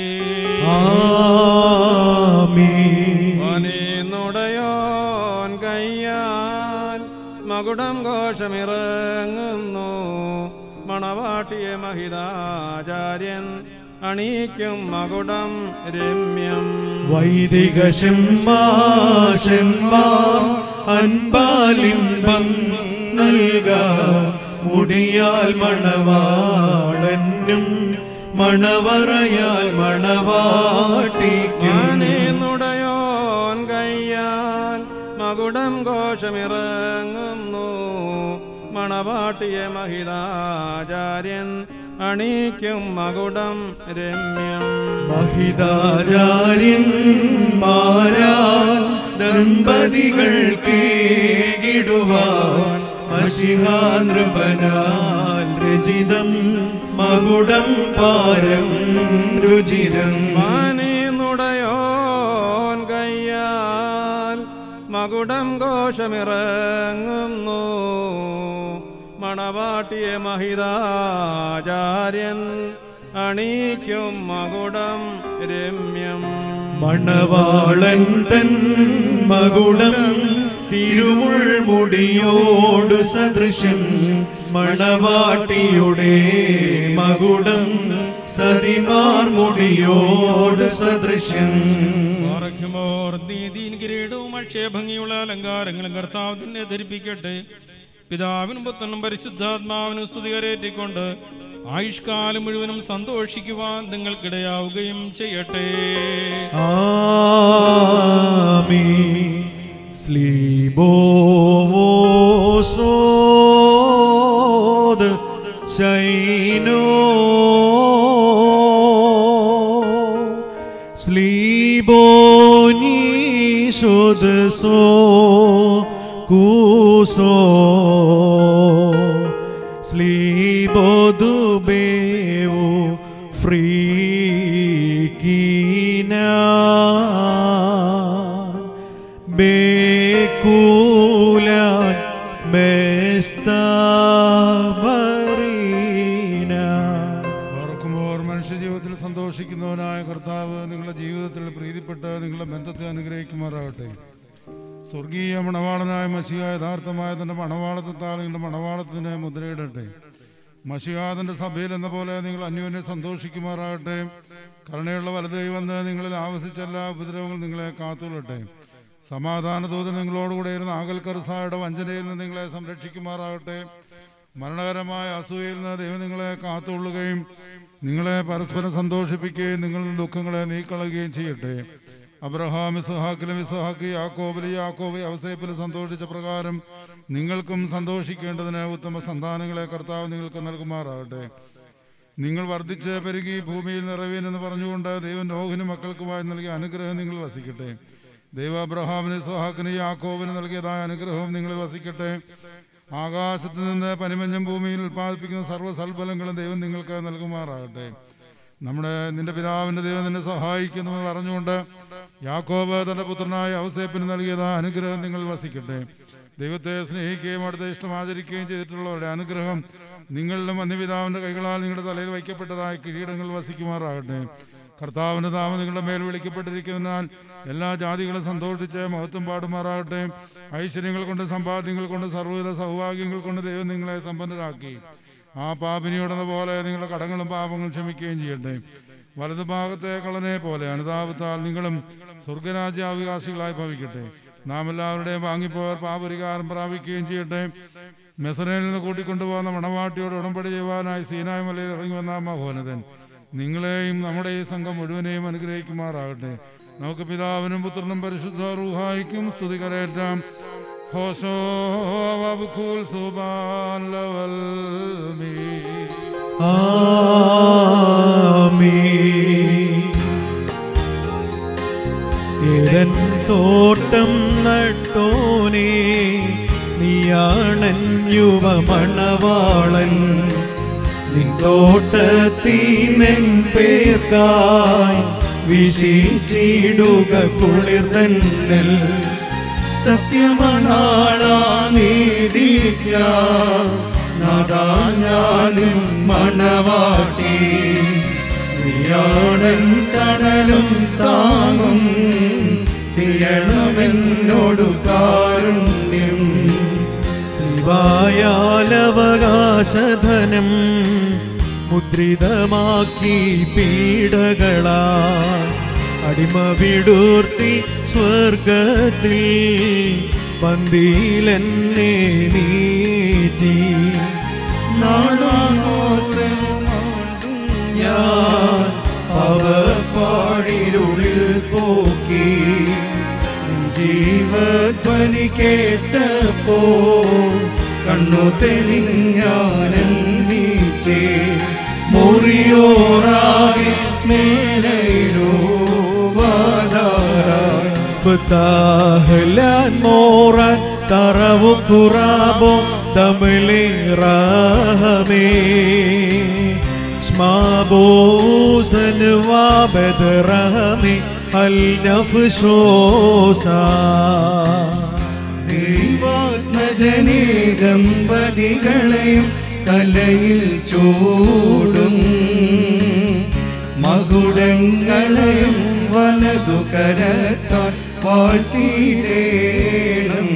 വാനീന്നുടയോൻ കയ്യാൽ മകുടം ഘോഷമിറങ്ങുന്നു മണവാട്ടിയെ മഹിതാചാര്യൻ അണീക്കും മകുടം രമ്യം വൈദിക ശമ്മാശന്മാർ അൻപാലിമ്പം നൽക മുടിയാൽ മണവാളനും മണവറയാൽ മണവാട്ടിക്കും നുടയോൻ കയ്യാൽ മകുടം ഘോഷമിറങ്ങുന്നു മണവാട്ടിയെ മഹിതാചാര്യൻ അണിക്കും മകുടം രമ്യം മഹിതാചാര്യന്മാരാൽ ദമ്പതികൾ കേകിടുവാൻ മഷിഹാനൃപനാൽ രചിതം മകുടം പാരം രുചിരം നുടയോൻ കയ്യാൽ മകുടം ഘോഷമിറങ്ങുന്നു മണവാട്ടിയെ മഹിതാചാര്യൻ അണിക്കും മകുടം രമ്യം മണവാളൻ തൻ മകുടം തിരുമുൾമുടിയോടു സദൃശം മണവാട്ടിയുടെ മകുടം സതിമാർ മുടിയോട് സദൃശം ആരോഗ്യമോർ നീതിയും കിരീടവും അക്ഷയഭംഗിയുള്ള അലങ്കാരങ്ങളും കർത്താവ് തന്നെ ധരിപ്പിക്കട്ടെ പിതാവിനും പുത്രനും പരിശുദ്ധാത്മാവിനും സ്തുതി കരേറ്റിക്കൊണ്ട് ആയുഷ്കാലം മുഴുവനും സന്തോഷിക്കുവാൻ നിങ്ങൾക്കിടയാവുകയും ചെയ്യട്ടെ ആമീ സ്ലീബോവോസോദ് ശൈനോ സ്ലീബോനീശോദ് സോ കൂസോ സ്ലീബോദുബേവു ഫ്രീക്കീന ബേക്കൂലാൻ മേസ്താബറീന ഓർക്കുമ്പോൾ മനുഷ്യജീവിതത്തിൽ സന്തോഷിക്കുന്നവനായ കർത്താവ് നിങ്ങളുടെ ജീവിതത്തിൽ പ്രീതിപ്പെട്ട് നിങ്ങളുടെ ബന്ധത്തെ അനുഗ്രഹിക്കുമാറാകട്ടെ സ്വർഗീയ മണവാളനായ മഷിയ യഥാർത്ഥമായ തന്റെ മണവാളത്താൽ നിങ്ങളുടെ മണവാളത്തിന് മുദ്രയിടട്ടെ മഷിയാതന്റെ സഭയിൽ എന്ന പോലെ നിങ്ങൾ അന്യോന്യം സന്തോഷിക്കുമാറാകട്ടെ കരുണയുള്ള വലതൈ വന്ന് നിങ്ങളിൽ ആവശ്യിച്ച എല്ലാ ഉപദ്രവങ്ങളും നിങ്ങളെ കാത്തുകൊള്ളട്ടെ സമാധാന ദൂതൻ നിങ്ങളോടുകൂടെ ഇരുന്ന ആകൽ കർസായുടെ വഞ്ചനയിൽ നിന്ന് നിങ്ങളെ സംരക്ഷിക്കുമാറാകട്ടെ മരണകരമായ അസൂയയിൽ നിന്ന് ദൈവം നിങ്ങളെ കാത്തുകൊള്ളുകയും നിങ്ങളെ പരസ്പരം സന്തോഷിപ്പിക്കുകയും നിങ്ങളിൽ നിന്ന് ദുഃഖങ്ങളെ നീക്കളയുകയും ചെയ്യട്ടെ അബ്രഹാം ഇസ്ഹാക്കിലും ഇസ്ഹാക്ക് യാക്കോബിലും യാക്കോബ് അവസേപ്പിലും സന്തോഷിച്ച പ്രകാരം നിങ്ങൾക്കും സന്തോഷിക്കേണ്ടതിന് ഉത്തമ സന്താനങ്ങളെ കർത്താവ് നിങ്ങൾക്ക് നൽകുമാറാകട്ടെ നിങ്ങൾ വർദ്ധിച്ച് പെരുകി ഭൂമിയിൽ നിറവീനെന്ന് പറഞ്ഞുകൊണ്ട് ദൈവം നോഹിന് മക്കൾക്കുമായി നൽകിയ അനുഗ്രഹം നിങ്ങൾ വസിക്കട്ടെ ദൈവ അബ്രഹാമിന് സഹാക്കിന് യാക്കോബിന് നൽകിയതായ അനുഗ്രഹവും നിങ്ങളിൽ വസിക്കട്ടെ ആകാശത്ത് നിന്ന് പനിമഞ്ഞം ഭൂമിയിൽ ഉൽപ്പാദിപ്പിക്കുന്ന സർവ്വ സൽഫലങ്ങളും ദൈവം നിങ്ങൾക്ക് നൽകുമാറാകട്ടെ നമ്മുടെ നിന്റെ പിതാവിന്റെ ദൈവം നിന്നെ സഹായിക്കുന്നുവെന്ന് പറഞ്ഞുകൊണ്ട് യാക്കോബ് തന്റെ പുത്രനായ ഔസേപ്പിന് നൽകിയതായ അനുഗ്രഹം നിങ്ങൾ വസിക്കട്ടെ ദൈവത്തെ സ്നേഹിക്കുകയും അടുത്ത ഇഷ്ടം ആചരിക്കുകയും ചെയ്തിട്ടുള്ളവരുടെ അനുഗ്രഹം നിങ്ങളുടെ മന്യപിതാവിന്റെ കൈകളാൽ നിങ്ങളുടെ തലയിൽ വയ്ക്കപ്പെട്ടതായ കിരീടങ്ങൾ വസിക്കുമാറാകട്ടെ കർത്താവിന്റെ നാമം നിങ്ങളുടെ മേൽ വിളിക്കപ്പെട്ടിരിക്കുന്നതിനാൽ എല്ലാ ജാതികളും സന്തോഷിച്ച് മഹത്വം പാടുമാറാകട്ടെ ഐശ്വര്യങ്ങൾ കൊണ്ട് സമ്പാദ്യങ്ങൾ കൊണ്ട് സർവ്വവിധ സൗഭാഗ്യങ്ങൾ കൊണ്ട് ദൈവം നിങ്ങളെ സമ്പന്നരാക്കി ആ പാപിനിയോടെന്ന പോലെ നിങ്ങളുടെ കടങ്ങളും പാപങ്ങളും ക്ഷമിക്കുകയും ചെയ്യട്ടെ വലതുഭാഗത്തെ കളനെ പോലെ അനുതാപത്താൽ നിങ്ങളും സ്വർഗരാജ്യാവകാശികളായി ഭവിക്കട്ടെ നാം എല്ലാവരുടെയും വാങ്ങിപ്പോയർ പാപരിഹാരം പ്രാപിക്കുകയും ചെയ്യട്ടെ മെസറയിൽ നിന്ന് കൂട്ടിക്കൊണ്ടുപോകുന്ന മണവാട്ടിയോട് ഉടമ്പടി ചെയ്യുവാനായി സീനായ് മലയിൽ ഇറങ്ങി വന്ന മഹോനതൻ നിങ്ങളെയും നമ്മുടെ ഈ സംഘം മുഴുവനെയും അനുഗ്രഹിക്കുമാറാകട്ടെ നമുക്ക് പിതാവിനും പുത്രനും പരിശുദ്ധ റൂഹായിക്കും സ്തുതി കരയറ്റാം ഹോശോ വബുഖുൽ സുബാൻ ലവൽ മീ ഏതൻ തോട്ടം നട്ടോനേ നീയാണൻ യുവമണവാളൻ നിൻ തോട്ടത്തീനൻ പേർക്കായി വിശേഷിച്ചിടുക കുളിർ തന്നൽ സത്യമണാളാനീതിക്കാനും മണവാട്ടി നീയാണൻ തണലും താങ്ങും ചെയ്യണമെന്നോടു കാരുണ്യം ശിവായാലവകാശധനം മുദ്രിതമാക്കി പീഡകളാ അടിമ വിടൂർത്തി സ്വർഗത്തിൽ പന്തിയിലെന്നെ നീറ്റി ഞാൻ അവപ്പാടിരുളിൽ പോക്കി ജീവധ്വനി കേട്ടപ്പോ കണ്ണു തെളിഞ്ഞാനന്ദിച്ചേ മുറിയോറാകെ മേലയിലോ വാതാരായി فتاهلان موران ترابو كرابو دملي راهمي اسما بوزن وابد رحمي النفشوسا ദൈവാത്മജനേ ദമ്പതികളെയും തലയിൽ ചൂടും മകുടങ്ങളെയും വലതു കരത്താൽ വാഴ്ത്തിയിടേണം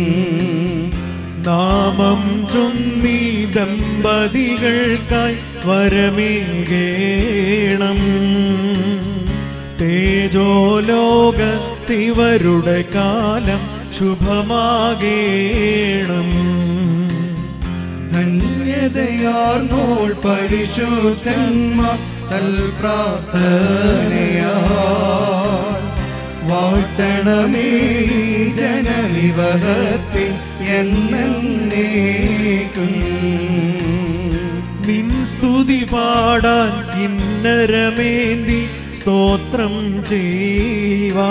നാമം ചൊന്നീ ദമ്പതികൾക്കായി വരമേകേണം തേജോലോകത്തിവരുടെ കാലം ശുഭമാകേണം ധന്യതയാർന്നോൾ പരിശുദ്ധന്മാർ തൽ പ്രാർത്ഥനയാ വാഴ്ത്തണമേ ഈ ജനനിവഹത്തിൽ എന്നേക്കും നിൻ സ്തുതി പാടാൻ കിന്നരമേന്തി സ്തോത്രം ചെയ്യുവാ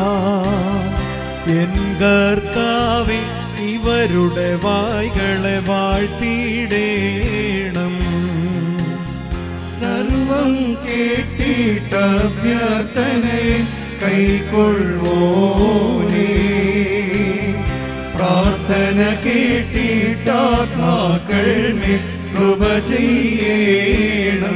എൻ കർത്താവെ ഇവരുടെ വായ്കളെ വാഴ്ത്തിയിടേണം സർവം കേട്ടിട്ട അഭ്യർത്ഥനയെ കൈക്കൊള്ളുവോനേ പ്രാർത്ഥന കേട്ടിട്ടാത്മാക്കൾ മേൽ കൃപ ചെയ്യണം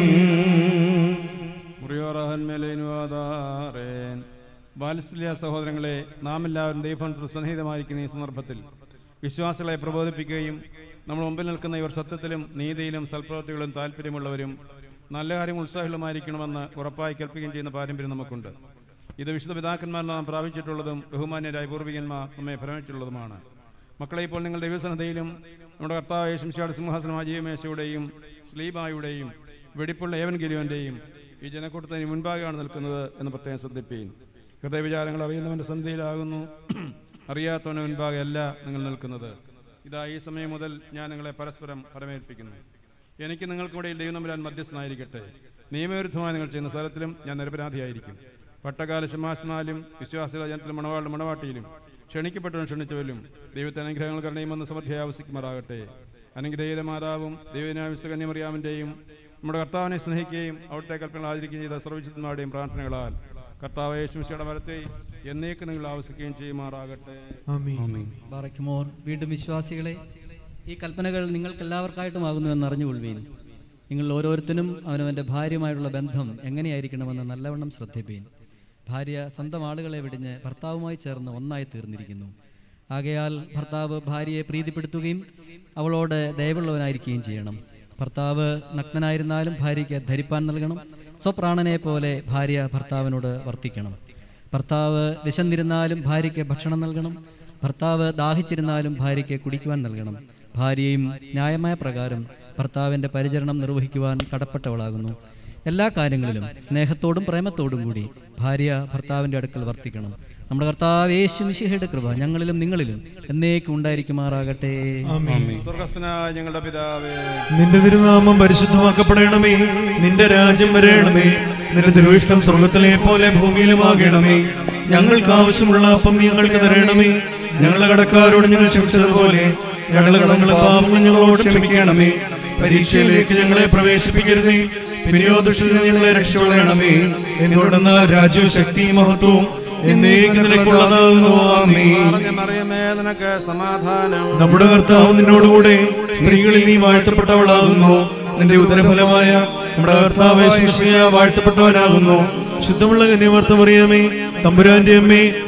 മുറിയോറഹന്മേലേനുവാദാറേൻ ബാലസ്ലിയ സഹോദരങ്ങളെ നാം എല്ലാവരും ദൈവം സന്നിഹിതമായിരിക്കുന്ന ഈ സന്ദർഭത്തിൽ വിശ്വാസികളെ പ്രബോധിപ്പിക്കുകയും നമ്മൾ മുമ്പിൽ നിൽക്കുന്ന ഇവർ സത്യത്തിലും നീതിയിലും സൽപ്രവൃത്തികളും താല്പര്യമുള്ളവരും നല്ല കാര്യങ്ങൾ ഉത്സാഹമുള്ളമായിരിക്കണമെന്ന് ഉറപ്പായി കൽപ്പിക്കുകയും ചെയ്യുന്ന പാരമ്പര്യം നമുക്കുണ്ട് ഇത് വിശുദ്ധ പിതാക്കന്മാർ നാം പ്രാപിച്ചിട്ടുള്ളതും ബഹുമാന്യരായ പൂർവികന്മാർ നമ്മെ ഭ്രമിച്ചിട്ടുള്ളതുമാണ് മക്കളെ ഇപ്പോൾ നിങ്ങളുടെ ദിവസനതയിലും നമ്മുടെ കർത്താവ് യേശുമിശിയുടെ സിംഹാസനം അജീവമേശയുടെയും സ്ലീബായുടെയും വെടിപ്പുള്ള ഏവൻ ഗിരിവന്റെയും ഈ ജനക്കൂട്ടത്തിന് മുൻപാകെയാണ് നിൽക്കുന്നത് എന്ന് പ്രത്യേകം ശ്രദ്ധിപ്പീൻ ഹൃദയവിചാരങ്ങൾ അറിയുന്നവന്റെ സന്ധിയിലാകുന്നു അറിയാത്തവന് മുൻപാകെ അല്ല നിങ്ങൾ നിൽക്കുന്നത് ഇതാ ഈ സമയം മുതൽ ഞാൻ നിങ്ങളെ പരസ്പരം പരമേൽപ്പിക്കുന്നു എനിക്ക് നിങ്ങൾക്കിടയിൽ ദൈവം തമ്പുരാൻ മധ്യസ്ഥനായിരിക്കട്ടെ നിയമവിരുദ്ധമായി നിങ്ങൾ ചെയ്യുന്ന സ്ഥലത്തിലും ഞാൻ നിരപരാധിയായിരിക്കും പട്ടകാല ശമാശനാലും വിശ്വാസികള ജനത്തിലും മണവാളുടെ മണവാട്ടിയിലും ക്ഷണിക്കപ്പെട്ടവനും ക്ഷണിച്ചവരും ദൈവത്തെ അനുഗ്രഹങ്ങൾ കരുണയുമെന്ന് സമൃദ്ധിയായി ആവശ്യിക്കുമാറാകട്ടെ അനുഗ്രഹീത മാതാവും ദൈവനാവിസ്ത കന്യമറിയാമിൻ്റെയും നമ്മുടെ കർത്താവിനെ സ്നേഹിക്കുകയും അവിടുത്തെ കൽപ്പനകൾ ആചരിക്കുകയും ചെയ്ത സർവ്വചിത്തന്മാരുടെയും പ്രാർത്ഥനകളാൽ കർത്താവ് യേശുമിശയുടെ വരത്തെ എന്നേക്ക് നിങ്ങൾ ആവശ്യിക്കുകയും ചെയ്യുമാറാകട്ടെ ബാറയ്ക്കുമോർ വീണ്ടും വിശ്വാസികളെ ഈ കൽപ്പനകൾ നിങ്ങൾക്കെല്ലാവർക്കായിട്ടുമാകുന്നു എന്ന് അറിഞ്ഞുകൊള്ളുവീൻ നിങ്ങൾ ഓരോരുത്തരും അവനവൻ്റെ ഭാര്യയുമായുള്ള ബന്ധം എങ്ങനെയായിരിക്കണമെന്ന് നല്ലവണ്ണം ശ്രദ്ധിപ്പീൻ ഭാര്യ സ്വന്തം ആളുകളെ വെടിഞ്ഞ് ഭർത്താവുമായി ചേർന്ന് ഒന്നായി തീർന്നിരിക്കുന്നു ആകയാൽ ഭർത്താവ് ഭാര്യയെ പ്രീതിപ്പെടുത്തുകയും അവളോട് ദയവുള്ളവനായിരിക്കുകയും ചെയ്യണം ഭർത്താവ് നഗ്നനായിരുന്നാലും ഭാര്യയ്ക്ക് ധരിപ്പാൻ നൽകണം സ്വപ്രാണനെ പോലെ ഭാര്യ ഭർത്താവിനോട് വർത്തിക്കണം ഭർത്താവ് വിശന്നിരുന്നാലും ഭാര്യയ്ക്ക് ഭക്ഷണം നൽകണം ഭർത്താവ് ദാഹിച്ചിരുന്നാലും ഭാര്യയ്ക്ക് കുടിക്കുവാൻ നൽകണം ഭാര്യയും ന്യായമായ പ്രകാരം ഭർത്താവിൻ്റെ പരിചരണം നിർവഹിക്കുവാൻ കടപ്പെട്ടവളാകുന്നു എല്ലാ കാര്യങ്ങളിലും സ്നേഹത്തോടും പ്രേമത്തോടും കൂടി ഭാര്യ ഭർത്താവിൻ്റെ അടുക്കൽ വർത്തിക്കണം നമ്മുടെ കർത്താവ് യേശു മിശിഹയുടെ കൃപ ഞങ്ങളിലും നിങ്ങളിലും എന്നേക്കും ഉണ്ടായിരിക്കുമാറാകട്ടെ സ്വർഗസ്ഥനായ ഞങ്ങളുടെ പിതാവേ നിന്റെ തിരുനാമം പരിശുദ്ധമാക്കപ്പെടണമേ നിന്റെ രാജ്യം വരയണമേ നിന്റെ തിരുവിഷ്ടം സ്വർഗത്തിലെ പോലെ ഭൂമിയിലുമാകണമേ ഞങ്ങൾക്ക് ആവശ്യമുള്ള അപ്പം നീ ഞങ്ങൾക്ക് തരണമേ ഞങ്ങളുടെ കടക്കാരോട് ഞങ്ങൾ ക്ഷമിച്ചതുപോലെ ഞങ്ങളുടെ കടങ്ങളെ പാപങ്ങൾ ഞങ്ങളോട് ക്ഷമിക്കണമേ പരീക്ഷയിലേക്ക് ഞങ്ങളെ പ്രവേശിപ്പിക്കരുതേ പിന്നെയോ ദുഷ്ടത്തിൽ നിന്ന് ഞങ്ങളെ രക്ഷപ്പെടണമേ എന്തുകൊണ്ടെന്നാൽ രാജ്യവും ശക്തിയും മഹത്വവും എന്നേക്കും നിനക്കുള്ളതാകുന്നു ആമേൻ പറഞ്ഞ മറിയമേ നിനക്ക് സമാധാനം നമ്മുടെ കർത്താവ് നിന്നോടുകൂടെ സ്ത്രീകളിൽ നീ വാഴ്ത്തപ്പെട്ടവളാകുന്നു നിന്റെ ഉദരഫലമായ നമ്മുടെ കർത്താവ് ശിഷ്യ വാഴ്ത്തപ്പെട്ടവനാകുന്നു ശുദ്ധമുള്ള കന്യമർത്തമറിയമേ തമ്പുരാന്റെ അമ്മേ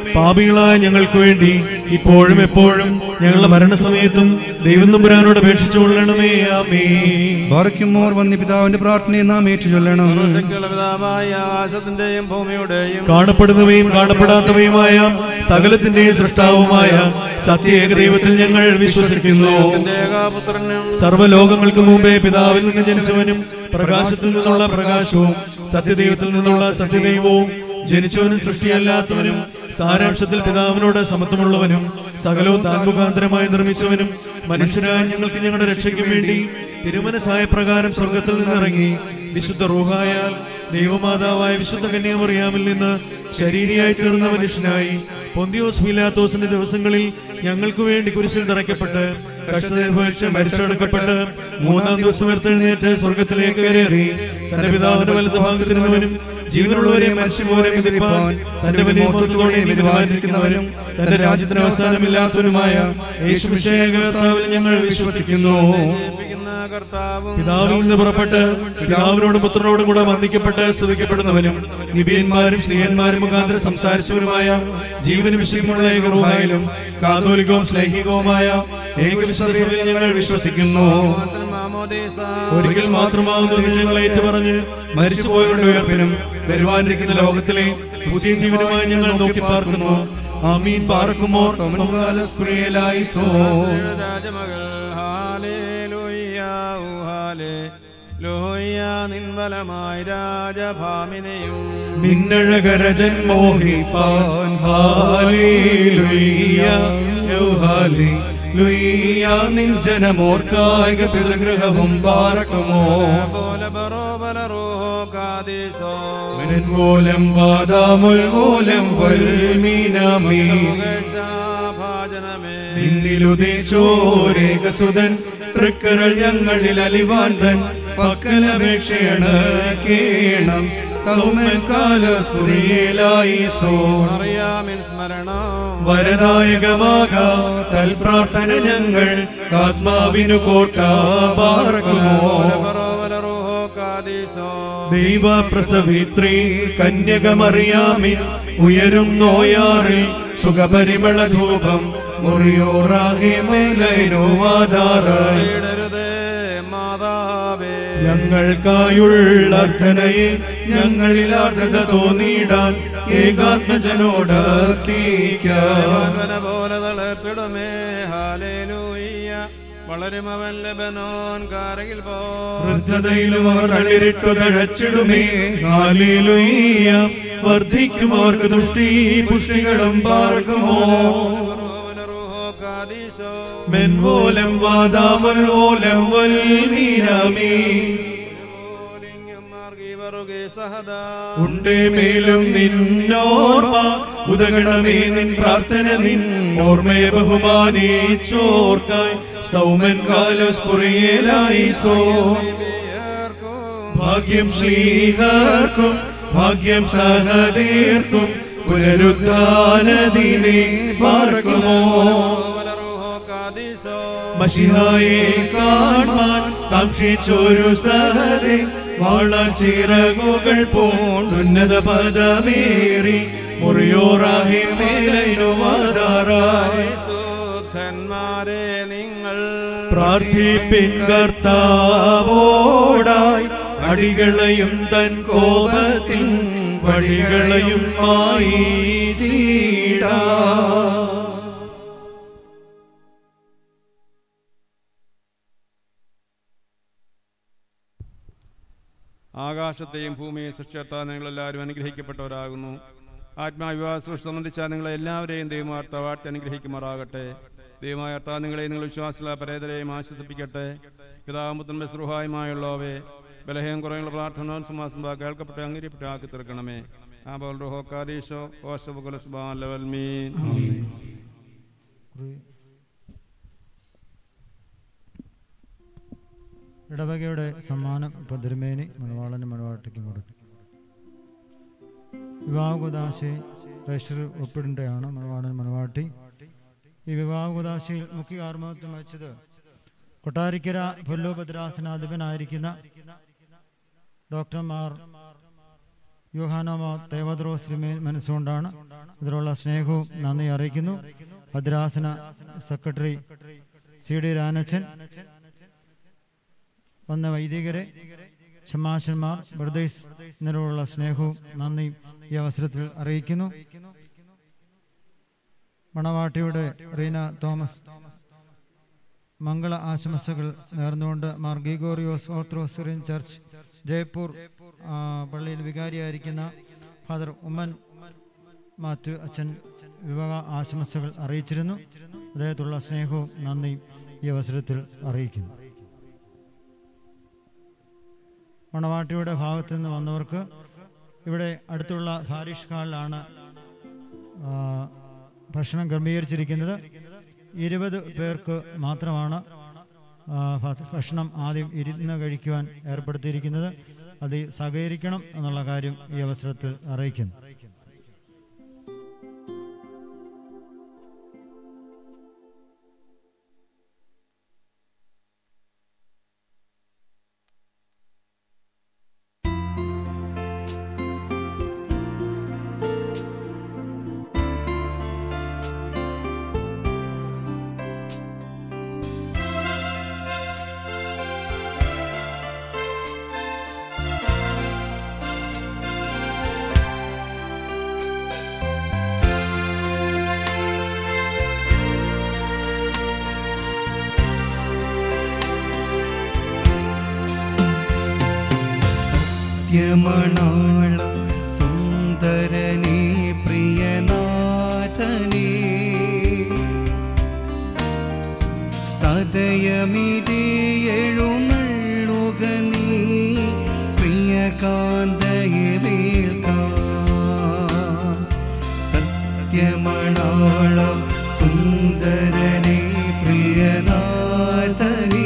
പാപികളായ ഞങ്ങൾക്ക് വേണ്ടി ഇപ്പോഴും എപ്പോഴും ഞങ്ങളുടെ മരണസമയത്തും ദൈവം തമ്പുരാനോട് അപേക്ഷിച്ചുകൊള്ളണമേ ആമേ ബാറയ്ക്കുമോർ വന്നി പിതാവിന്റെ പ്രാർത്ഥനയെ നാം ഏറ്റുചൊല്ലണം പിതാവായ ആകാശത്തിന്റെയും ഭൂമിയുടെയും കാണപ്പെടുന്നവയും കാണപ്പെടാത്തവയുമായ സകലത്തിന്റെയും സൃഷ്ടാവുമായ സത്യേക ദൈവത്തിൽ ഞങ്ങൾ വിശ്വസിക്കുന്നു ഏകാപുത്രനും സർവ്വലോകങ്ങൾക്ക് മുമ്പേ പിതാവിൽ നിന്ന് ജനിച്ചവനും പ്രകാശത്തിൽ നിന്നുള്ള പ്രകാശവും സത്യദൈവത്തിൽ നിന്നുള്ള സത്യദൈവവും ജനിച്ചവനും സൃഷ്ടിയല്ലാത്തവനും സാരാംശത്തിൽ പിതാവിനോട് സമത്വമുള്ളവനും സകലവും താൻമുഖാന്തരമായി നിർമ്മിച്ചവനും മനുഷ്യരായ ഞങ്ങൾക്ക് ഞങ്ങളുടെ രക്ഷയ്ക്കും വേണ്ടി തിരുമനസായ പ്രകാരം സ്വർഗത്തിൽ നിന്നിറങ്ങി വിശുദ്ധ റൂഹായാൽ ദൈവമാതാവായ വിശുദ്ധ കന്യാമറിയാമിൽ നിന്ന് ശരീരിയായി തീർന്ന മനുഷ്യനായി പൊന്തിയോസ് പീലാത്തോസിന്റെ ദിവസങ്ങളിൽ ഞങ്ങൾക്ക് വേണ്ടി കുരിശിൽ തറയ്ക്കപ്പെട്ട് കഷ്ടതനുഭവിച്ച് മരിച്ചടക്കപ്പെട്ട് മൂന്നാം ദിവസം ഉയർത്തെഴുന്നേറ്റ് സ്വർഗത്തിലേക്ക് കയറി തന്റെ പിതാവിന്റെ വലത് ഭാഗത്തിരുന്നവനും ജീവനുള്ളവരെ മനുഷ്യപോലെ വിധിപ്പാൻ തന്റെ വലിയ മഹത്വത്തോടെ വരുവാനിരിക്കുന്നവനും തന്റെ രാജ്യത്തിന് അവസാനമില്ലാത്തവനുമായ യേശുവിഷയകർത്താവിൽ ഞങ്ങൾ വിശ്വസിക്കുന്നു പിതാവിൽ നിന്ന് പുറപ്പെട്ട് പിതാവിനോടും പുത്രനോടും കൂടെ വന്ദിക്കപ്പെട്ട് സ്തുതിക്കപ്പെടുന്നവനും നിബിയന്മാരും സ്ത്രീയന്മാരും മുഖാന്തരം സംസാരിച്ചവരുമായ ജീവനും വിശുദ്ധമുള്ള ഏകറുമായാലും കാതോലികവും സ്ലൈഹികവുമായ ഏകവിശ്വസതയിൽ ഞങ്ങൾ വിശ്വസിക്കുന്നു ഒരിക്കൽ മാത്രമാകുന്നത് ഞങ്ങൾ ഏറ്റുപറഞ്ഞ് മരിച്ചുപോയവരുടെ ഉയർപ്പിനും വരുവാനിരിക്കുന്ന ലോകത്തിലെ പുതിയ ജീവനുമായി ഞങ്ങൾ നോക്കി പാർക്കുന്നു ആമീൻ പാർക്കുമോ സമകാലസ്പ്രിയലായി സോ രാജമകൾ ഹാലേലുയ്യ ഊഹാലേ ലോഹ്യ നിൻബലമായി രാജഭാമിനെയും നിന്നഴകരജൻ മോഹിപ്പാൻ ഹാലേലുയ്യ യൗഹാലേ ലുയ്യ നിൻ ജനമോർക്കായിക പിതൃഗ്രഹവും പാറക്കുമോ മൂലം വാദാമുൽ മൂലം വൽമീനമേ നിന്നിലുദിച്ചോരേകസുതൻ തൃക്കരൾ ഞങ്ങളിൽ അലിവാന്തൻ പക്കലപേക്ഷയാണ് കേണം സൗമൻ കാലസ്തുതിയിലായി സോ അറിയാമിൻ സ്മരണം വരദായകമാക തൽ പ്രാർത്ഥന ഞങ്ങൾ ആത്മാവിനു കോട്ട പാർക്കുമോ ദൈവ പ്രസവിത്രി കന്യകമറിയാമിൻ ഉയരും നോയാറിൽ സുഖപരിമള ധൂപം മുറിയോറാകെ മേലൈനോവാധാറായി ഞങ്ങൾക്കായുള്ള അർത്ഥനയെ ഞങ്ങളിൽ അർഹത തോന്നിയിടാൻ ഏകാത്മജനോട് പോലെ തളർത്തിടുമേ ഹാലേലൂയ്യ വളരും അവൻ ലബനോൻ കാരകിൽ പോ വൃദ്ധതയിലും അവർ തളിരിട്ടു തഴച്ചിടുമേ ഹാലേലുയ്യ വർദ്ധിക്കും അവർക്ക് ദുഷ്ടി പുഷ്ടികളും പാർക്കുമോ മെൻവോലം വാദാമൽ ഓലം വൽമീനമേ ഉണ്ടേ മേലും നിന്നോർമ്മ ഉദകണമേ നിൻ പ്രാർത്ഥന നിൻ ഓർമ്മയെ ബഹുമാനിച്ചോർക്കായി സ്തൗമൻ കാലസ്കുറിയേലായി സോ ഭാഗ്യം ശ്രീഹർക്കും ഭാഗ്യം സഹതീർക്കും പുനരുദ്ധാനദിനെ പാർക്കുമോ മഷിഹായെ കാണാൻ കാക്ഷിച്ചൊരു സഹതെ വാളാൻ ചിറകുകൾ പോണ്ടുന്നത പദമേറി മുറിയോറാഹി മേലൈനു വാതാറായി ശുദ്ധന്മാരെ നിങ്ങൾ പ്രാർത്ഥിപ്പിൻ കർത്താവോടായി അടികളെയും തൻ കോപത്തിൻ വഴികളെയും മായി ചീടാ ആകാശത്തെയും ഭൂമിയെയും സൃഷ്ടിച്ച നിങ്ങൾ എല്ലാവരും അനുഗ്രഹിക്കപ്പെട്ടവരാകുന്നു ആത്മാവിവാഹ സൃഷ്ടി സംബന്ധിച്ച നിങ്ങളെ എല്ലാവരെയും ദൈവമാർത്താവാട്ടി അനുഗ്രഹിക്കുമാറാകട്ടെ ദൈവമായ അർത്താ നിങ്ങളെ നിങ്ങൾ വിശ്വാസികളെ പരേതരെയും ആശ്വസിപ്പിക്കട്ടെ പിതാമുത്തൻ ബസ്രുഹായുമായുള്ളവയെ ബലഹയം കുറയുള്ള പ്രാർത്ഥന സമാസം കേൾക്കപ്പെട്ട് അംഗീകരിപ്പെട്ട് ആക്കി തീർക്കണമേ ആ ബോൽ റുഹോ കാദീശോ ഓശബുലസ്ബാൻ ലെവൽ മീൻ ഇടവകയുടെ സമ്മാനം ഇപ്പൊ തിരുമേനി മണവാളനും മണവാട്ടിക്കും കൊടുക്കും വിവാഹകുദാശി രജിസ്റ്റർ ഒപ്പിടേണ്ടതാണ് മണവാളൻ മണവാട്ടി ഈ വിവാഹകുദാശയിൽ മുഖ്യ കാർമ്മത്വം വഹിച്ചത് കൊട്ടാരിക്കര പുല്ലോഭദ്രാസനാധിപനായിരിക്കുന്ന ഡോക്ടർമാർ യോഹാനോമോ ദേവദ്രോസ് മനസ്സുകൊണ്ടാണ് ഇതിലുള്ള സ്നേഹവും നന്ദി അറിയിക്കുന്നു ഭദ്രാസന സെക്രട്ടറി സി ഡി രാനച്ചൻ വന്ന വൈദികരെ ഷമാശന്മാർ ബ്രദേഴ്സ് എന്നിവരോടുള്ള സ്നേഹവും നന്ദിയും ഈ അവസരത്തിൽ അറിയിക്കുന്നു മണവാട്ടിയുടെ റീന തോമസ് മംഗള ആശംസകൾ നേർന്നുകൊണ്ട് മാർ ഗീഗോറിയോസ് ഓർത്തഡോക്സ് ചർച്ച് ജയ്പൂർ ആ, പള്ളിയിൽ വികാരിയായിരിക്കുന്ന ഫാദർ ഉമ്മൻ മാത്യു അച്ഛൻ വിവാഹ ആശംസകൾ അറിയിച്ചിരുന്നു അദ്ദേഹത്തുള്ള സ്നേഹവും നന്ദിയും ഈ അവസരത്തിൽ അറിയിക്കുന്നു മണവാട്ടിയുടെ ഭാഗത്തു നിന്ന് വന്നവർക്ക് ഇവിടെ അടുത്തുള്ള ഫാരിഷ് ഹാളിലാണ് ആ, ഭക്ഷണം ക്രമീകരിച്ചിരിക്കുന്നത് ഇരുപത് പേർക്ക് മാത്രമാണ് ആ, ഭ- ഭക്ഷണം ആദ്യം ഇരുന്ന് കഴിക്കുവാൻ ഏർപ്പെടുത്തിയിരിക്കുന്നത് അത് സഹകരിക്കണം എന്നുള്ള കാര്യം ഈ അവസരത്തിൽ അറിയിക്കുന്നു സത്യമണാള സുന്ദരനേ പ്രിയനാഥനേ സദയമിതേ എഴുന്നള്ളുക നീ പ്രിയകാന്തയെ വേൾക്കാം സത്യമണാള സുന്ദരനേ പ്രിയനാഥനേ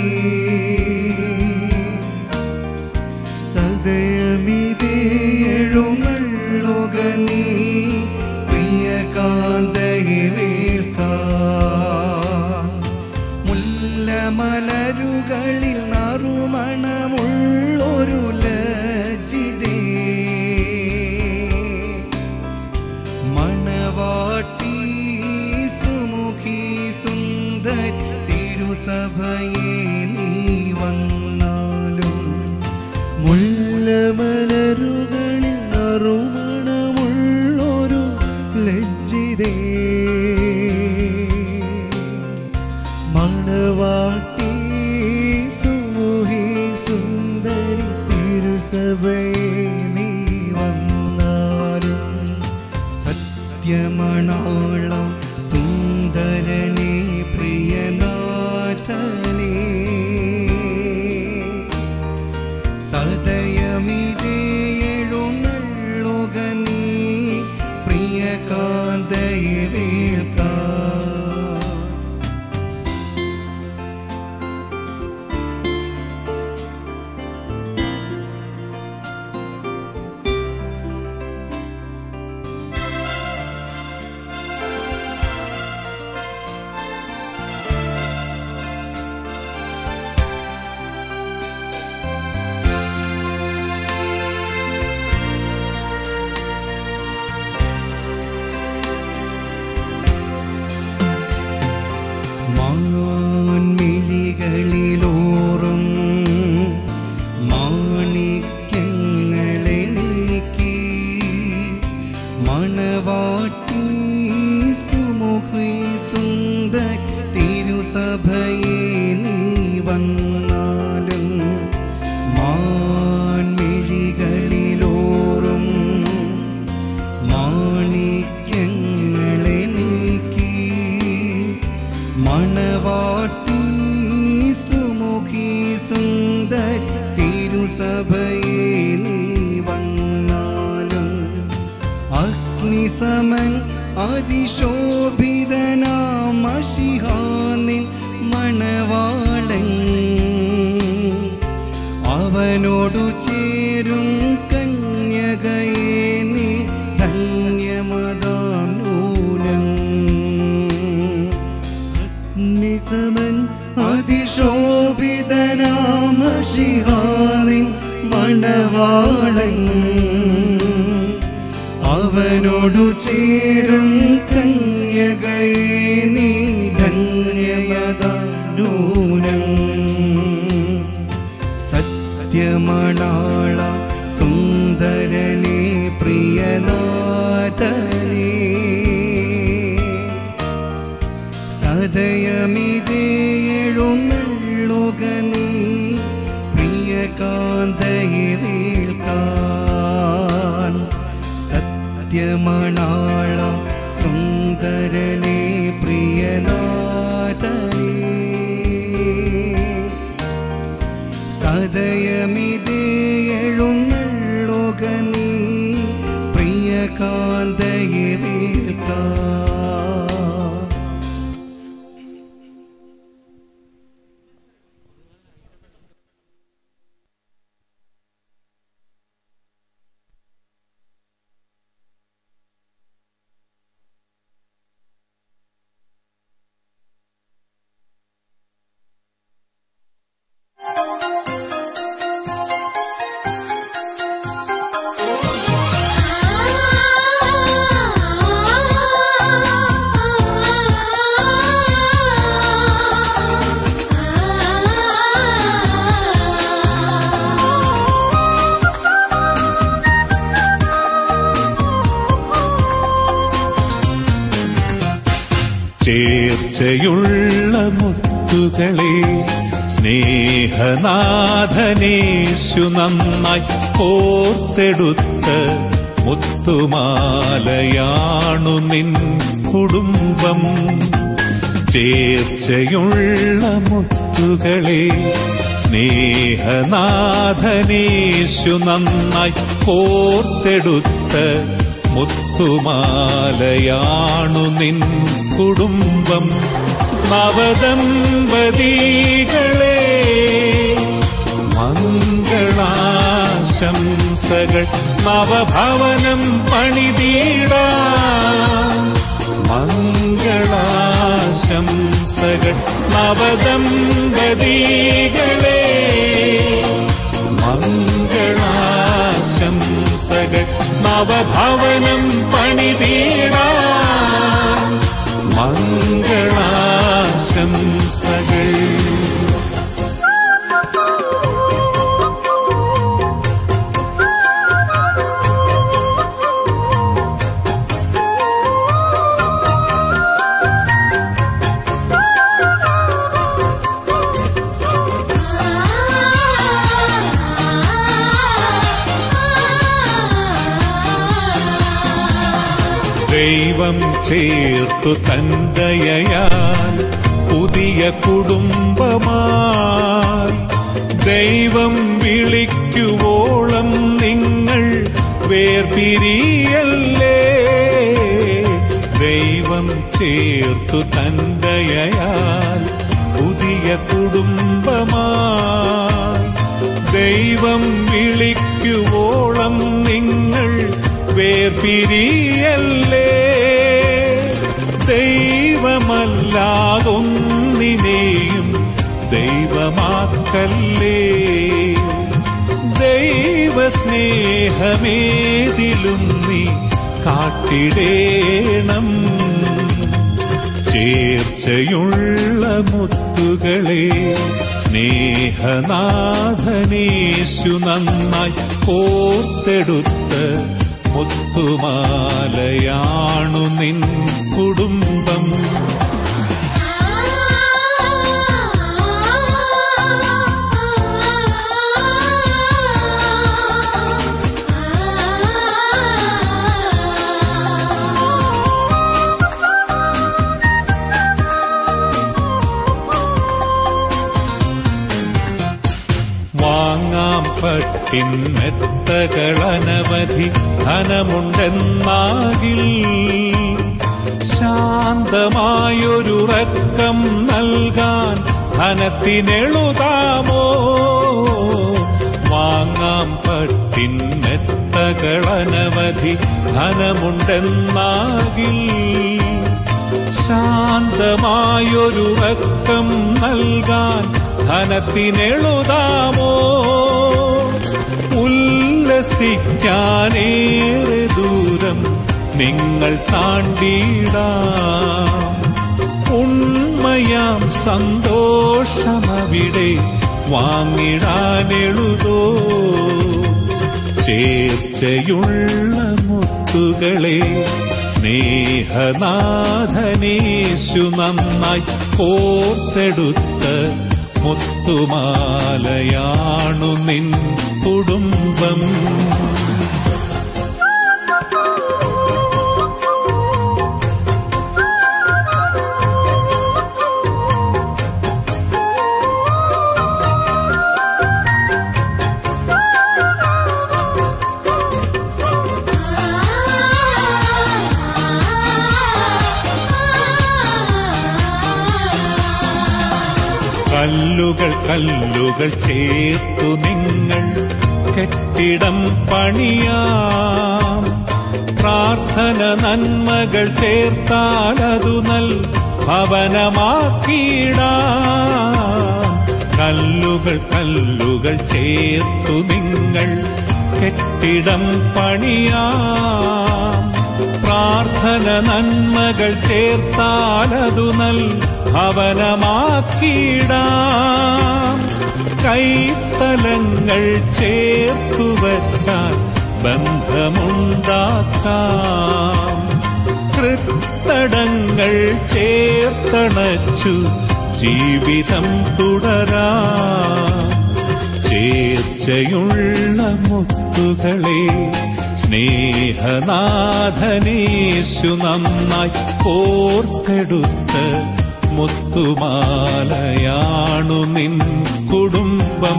സദയമിതേ എഴുന്നള്ളുക നീ പ്രിയകാന്തയെ വേൾക്കാം മുല്ലമലരുകളിൽ നറുമണമുള്ളൊരു ലജിതേ മണവാട്ടി സുമുഖി സുന്ദർ തിരുസഭയെ നീ വന്നാലും മുല്ലമലരുകളിൽ നറുമണമുള്ളൊരു ലജ്ജിതേ മണവാട്ടി സുമുഹി സുന്ദരി തിരുസഭയെ നീ വന്നാലും സത്യമണോളം സുന്ദരനേ പ്രിയനാഥനേ സദയമിതേ എഴുന്നള്ളുക നീ പ്രിയകാന്തയെ വേൾക്കാം മാൻമിഴികളിലോറും മാണിക്യങ്ങളെ നീക്കി മണവാട്ടി സുമുഖി സുന്ദർ തിരുസഭയെ നീ വന്നാലും മാൻമിഴികളിലോറും മാണിക്യങ്ങളെ നീക്കി മണവാട്ടി സുമുഖി സുന്ദർ തിരുസഭയെ നീ വന്നാലും അഗ്നിസമൻ അതിശോഭിതനാമഷിഹാനിൻ മണവാളൻ അവനോടു ചേരും കന്യകയെ നീ ധന്യമതാം നൂനം നിസമൻ അതിശോഭിതനാമഷിഹാനിൻ മണവാളൻ അവനോടു ചേരും കന്യകയെ നീ ധന്യമതാനൂനം സത്യമണാള സുന്ദരനെ പ്രിയനാഥനേ സദയമിതേഴുന്നുള്ളുക നീ പ്രിയകാന്തയെ വീൾക്കാൻ സത്യമണാള സുന്ദരനെ പ്രിയനാഥനേ സദയമിതേഴുന്നുള്ളുക നീ പ്രിയകാന്തയെ വീൾക്കാൻ ചേർച്ചയുള്ള മുത്തുകളെ സ്നേഹനാഥനേശു നന്നായി ഓർത്തെടുത്ത മുത്തുമാലയാണു നിൻ കുടുംബം ചേർച്ചയുള്ള മുത്തുകളെ സ്നേഹനാഥനേശു നന്നായി ഓർത്തെടുത്ത മുത്തുമാലയാണു നിൻ കുടുംബം നവദമ്പതികളെ മംഗളാശംസകൾ നവഭവനം പണിതീട മംഗളാശംസകൾ നവദമ്പതികളെ മംഗളാശംസകൾ നവഭവനം പണിതീട മംഗളാശംസകൾ ദൈവം ചേർത്തു തന്തയയാൽ പുതിയ കുടുംബമായി ദൈവം വിളിക്കുവോളം നിങ്ങൾ വേർപിരിയല്ലേ ദൈവം ചേർത്തു തന്തയയാൽ പുതിയ കുടുംബമായി ദൈവം വിളിക്കുവോളം നിങ്ങൾ വേർപിരിയല്ലേ ദൈവമല്ലാതൊന്നിനെയും ദൈവമാക്കല്ലേ ദൈവസ്നേഹമേതിലും നീ കാട്ടിടേണം ചേർച്ചയുള്ള മുത്തുകളെ സ്നേഹനാഥനേശു നന്നായി ഓർത്തെടുത്ത് മുത്തുമാലയാണു നിൻ കുടുംബം വാങ്ങാം പട്ടിൻ മെത്തകളനവധി ധനമുണ്ടെന്നാകിൽ ശാന്തമായൊരുറക്കം നൽകാൻ ധനത്തിനെളുതാമോ വാങ്ങാം പട്ടിൻ മെത്തകളനവധി ധനമുണ്ടെന്നാകിൽ ശാന്തമായൊരുറക്കം നൽകാൻ ധനത്തിനെളുതാമോ ഉല്ലസിക്കാനേറെ ദൂരം നിങ്ങൾ താണ്ടിടാം ഉണ്മയാം സന്തോഷമവിടെ വാങ്ങിടാനെഴുതോ ചേർച്ചയുള്ള മുത്തുകളെ സ്നേഹനാഥനേശു നന്നായി കോർത്തെടുത്ത മുത്തുമാലയാണു നിൻ കുടുംബം കല്ലുകൾ കല്ലുകൾ ചേർത്തു നിങ്ങൾ കെട്ടിടം പണിയാം പ്രാർത്ഥന നന്മകൾ ചേർത്താലതു നൽ ഭവനമാക്കിയിടാം കല്ലുകൾ കല്ലുകൾ ചേർത്തു നിങ്ങൾ കെട്ടിടം പണിയാം പ്രാർത്ഥന നന്മകൾ ചേർത്താലതു നൽ ഭവനമാക്കിയിടാം കൈത്തലങ്ങൾ ചേർത്തു വച്ചാൽ ബന്ധമുണ്ടാക്കാം കൃത്തടങ്ങൾ ചേർത്തണച്ചു ജീവിതം തുടരാം ചേർച്ചയുള്ള മുത്തുകളെ സ്നേഹനാഥനേശു നന്നായി കോർത്തെടുത്ത് മുത്തുമാലയാണു നിൻ കുടുംബം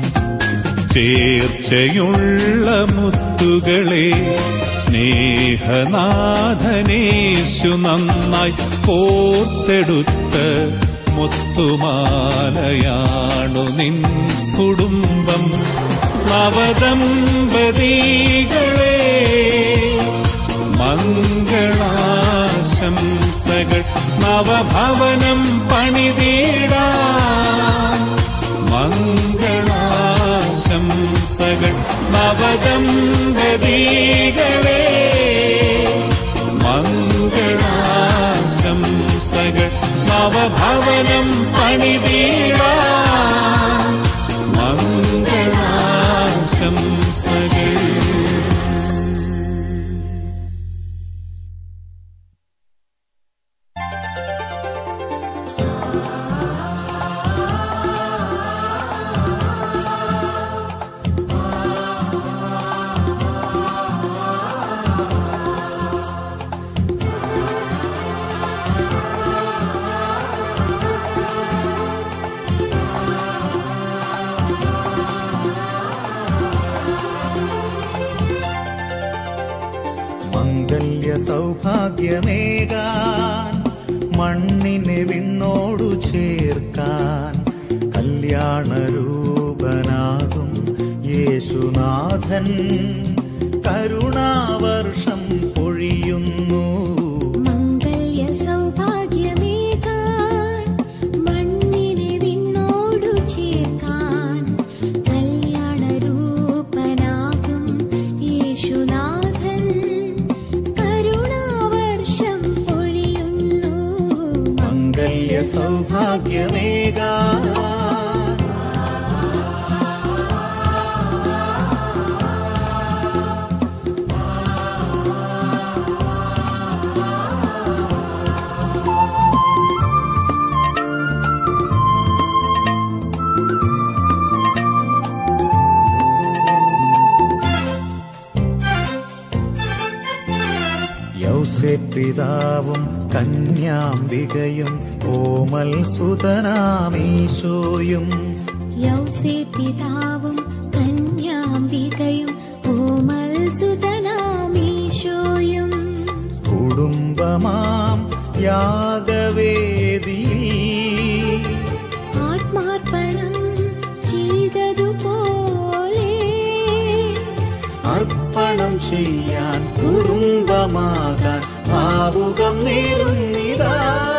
ചേർച്ചയുള്ള മുത്തുകളെ സ്നേഹനാഥനേശു നന്നായി കോർത്തെടുത്ത് മുത്തുമാലയാണു നിൻ കുടുംബം നവദമ്പതികളെ മംഗളാശംസകൾ നവഭവനം പണിതീടാ മംഗളാശംസകൾ നവദമ്പതികളെ മംഗളാശംസകൾ നവഭവനം പണിതീടാ മംഗളാശംസകൾ മംഗല്യ സൗഭാഗ്യമേകാൻ മണ്ണിനെ വിണ്ണോടു ചേർക്കാൻ കല്യാണരൂപനാകും യേശുനാഥൻ കരുണാവർഷം പൊഴിയുന്നു മംഗല്യ സൗഭാഗ്യമേകാൻ മണ്ണിനെ വിണ്ണോടു ചേർക്കാൻ കല്യാണരൂപനാകും യേശുനാഥൻ കരുണാവർഷം പൊഴിയുന്നു മംഗല്യ സൗഭാഗ്യമേകാൻ യൗസേപ്പിതാവും കന്യാംബികയും ഓമൽ സുതനാമീശോയും യൗസേ പിതാവും കന്യാംബികയും ഓമൽ സുതനാമീശോയും കുടുംബമാം യാഗവേദിയിൽ ആത്മാർപ്പണം ചെയ്തതുപോലെ അർപ്പണം ചെയ്യാൻ കുടുംബമാകാൻ ഭാവുകം നേരുന്നിതാ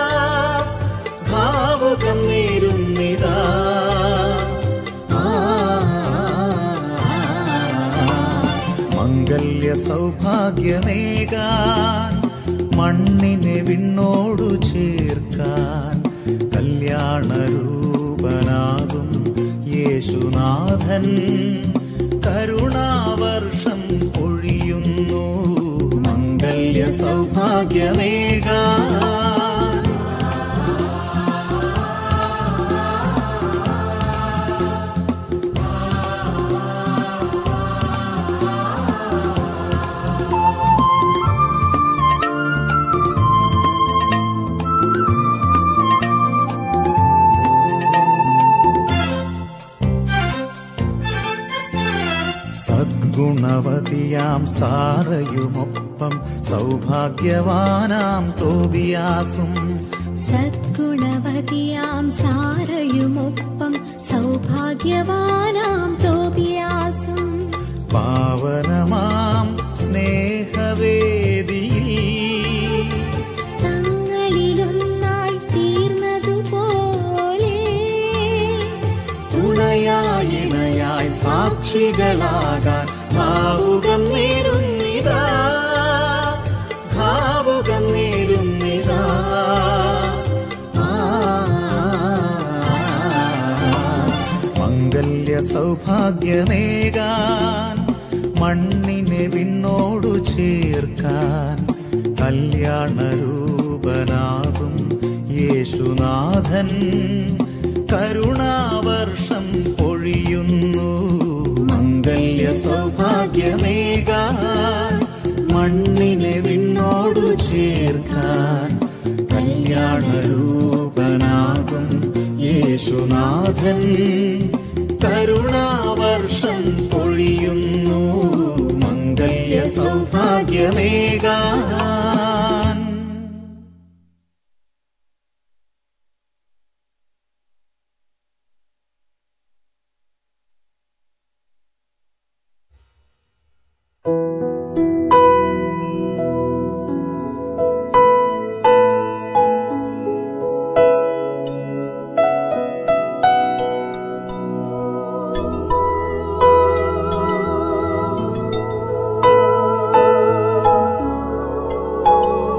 ഭാവുകം നേരുന്നിതാ ആ, മംഗല്യ സൗഭാഗ്യമേകാൻ മണ്ണിനെ വിണ്ണോടു ചേർക്കാൻ കല്യാണരൂപനാകും യേശുനാഥൻ കരുണാവർഷം പൊഴിയുന്നു മംഗല്യ സൗഭാഗ്യമേകാൻ സദ്ഗുണവതിയാം സാറയുമൊപ്പം സൗഭാഗ്യവാനാം തോബിയാസും സദ്ഗുണവതിയാം സാരയുമൊപ്പം സൗഭാഗ്യവാനാം തോബിയാസും പാവനമാം സ്നേഹവേദിയിൽ തങ്ങളിലൊന്നായി തീർന്നതുപോലെ തുണയായി ഇണയായി സാക്ഷികളാകാൻ ഭാവുകം നേരുന്നിതാ ഭാവുകം നേരുന്നിതാ ആ, മംഗല്യ സൗഭാഗ്യമേകാൻ മണ്ണിനെ വിണ്ണോടു ചേർക്കാൻ കല്യാണരൂപനാകും യേശുനാഥൻ കരുണാവർഷം പൊഴിയുന്നു മംഗല്യ സൗഭാഗ്യമേകാൻ മണ്ണിനെ വിണ്ണോടു ചേർക്കാൻ കല്യാണരൂപനാകും യേശുനാഥൻ കരുണാവർഷം പൊഴിയുന്നു മംഗല്യ സൗഭാഗ്യമേകാൻ ആ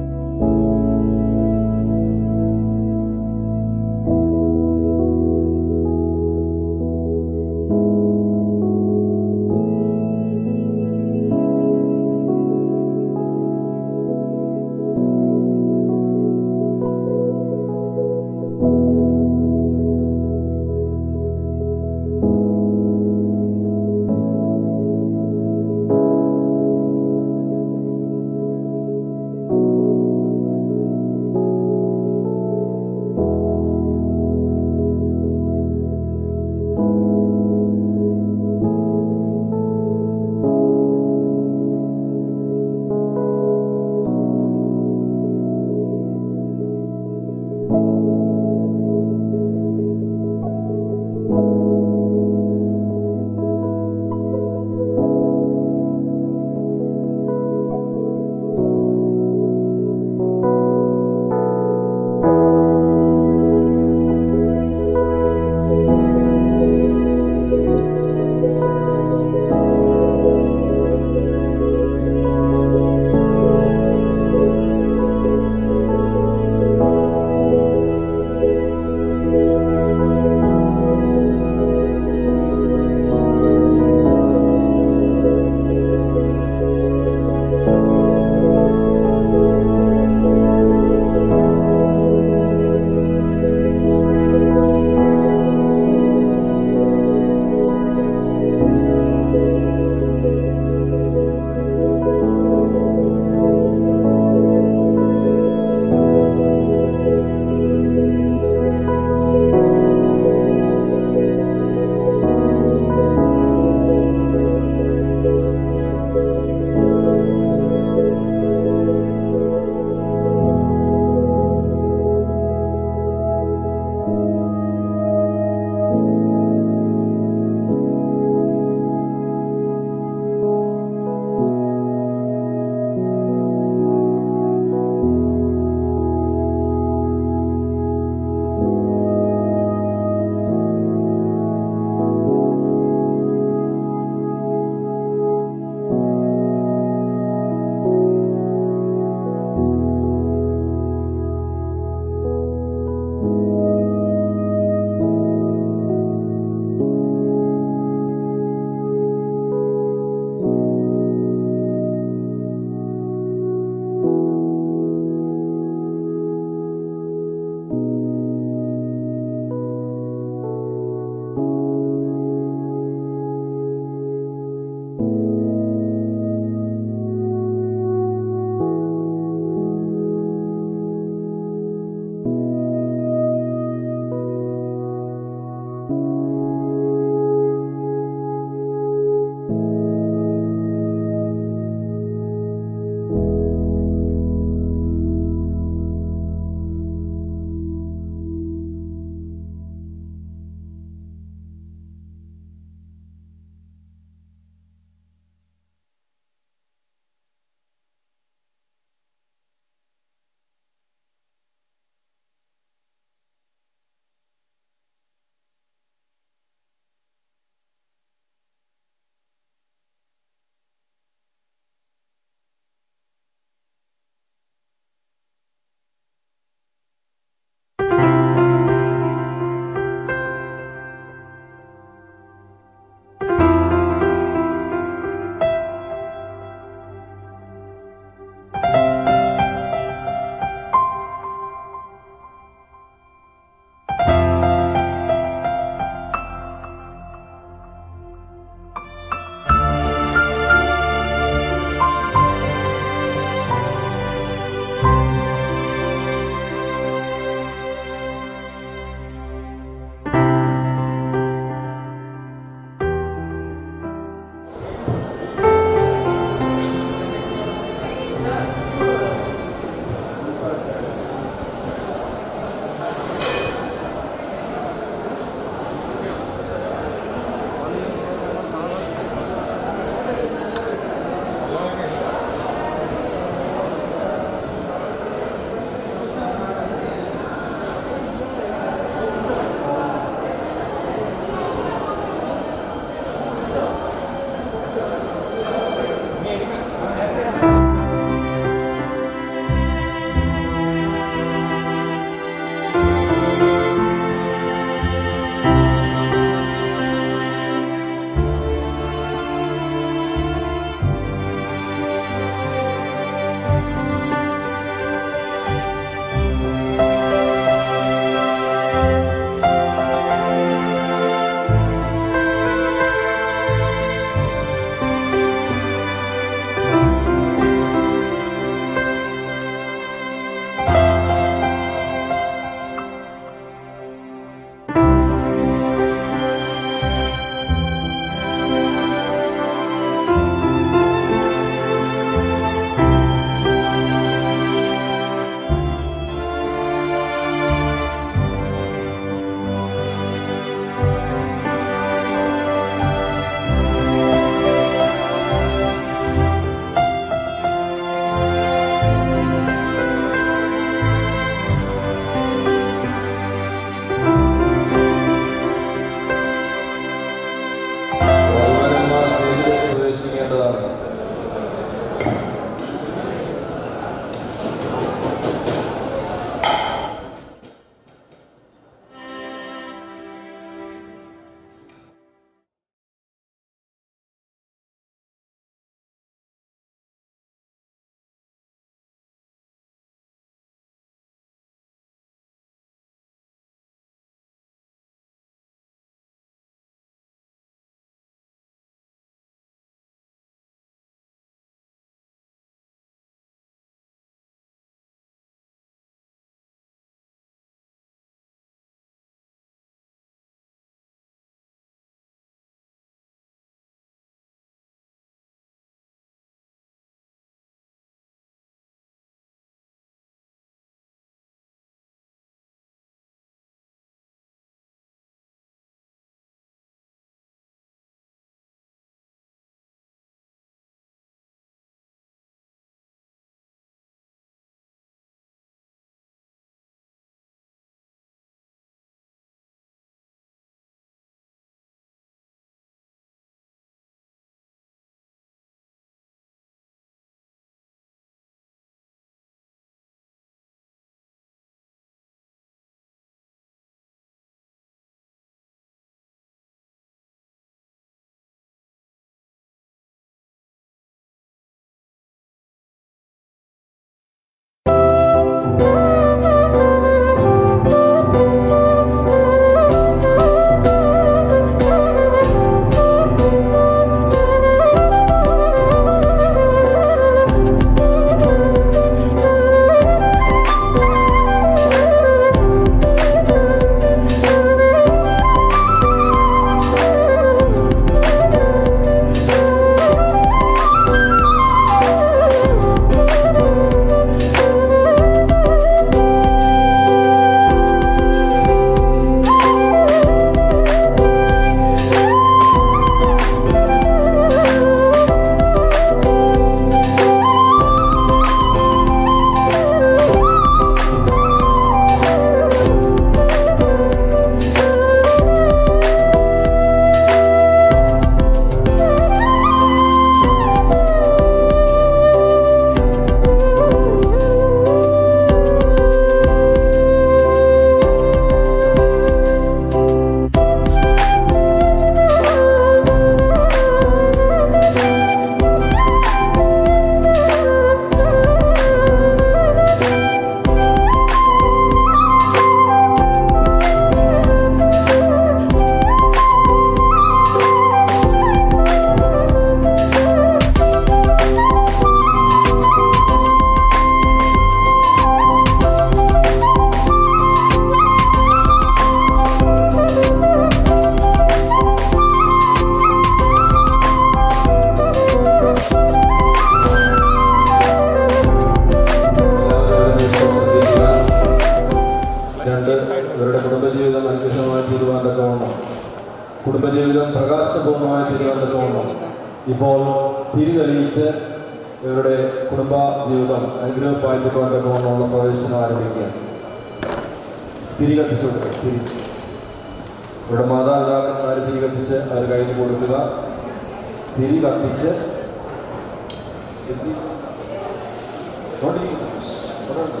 രണ്ട് ഇവരുടെ കുടുംബജീവിതം അനുഗ്രഹമായി തീരുവാൻ തക്കവണ്ണം കുടുംബജീവിതം പ്രകാശപൂർണ്ണമായി തീരുവാൻ തക്കവണ്ണം ഇപ്പോൾ തിരിതെളിയിച്ച് ഇവരുടെ കുടുംബ ജീവിതം അനുഗ്രഹമായി തീരുവാൻ തക്കവണ്ണമുള്ള പ്രവേശനം ആരംഭിക്കുകയാണ് തിരി കത്തിച്ചുകൊണ്ട് തിരി ഇവിടെ മാതാപിതാക്കന്മാർ തിരി കത്തിച്ച് അവർ കയ്യിൽ കൊടുക്കുക തിരി കത്തിച്ച് എത്തി നോട്ടിരിക്കുന്നു. അവിടെ ഉണ്ട്.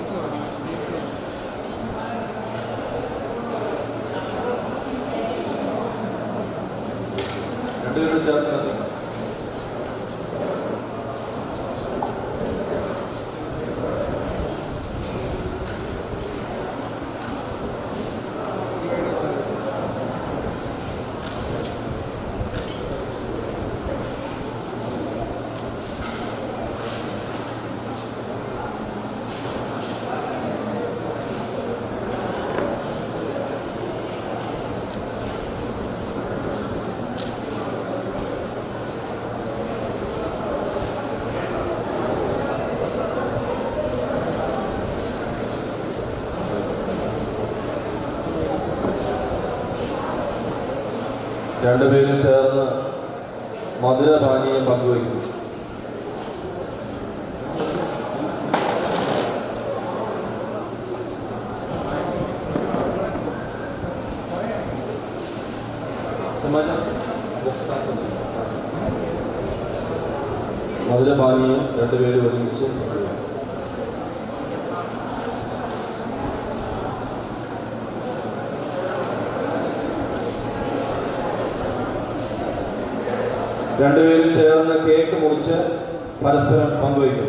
രണ്ടുപേരും ചേർന്ന് കത്തിക്കണം രണ്ടുപേരും ചേർന്ന് മധുരപാനീയം പങ്കുവയ്ക്കുന്നു സമാജം മധുരപാനീയം രണ്ടുപേരും ഒരുമിച്ച് പങ്കുവയ്ക്കുന്നു. രണ്ടുപേരും ചേർന്ന് കേക്ക് മുറിച്ച് പരസ്പരം പങ്കുവയ്ക്കും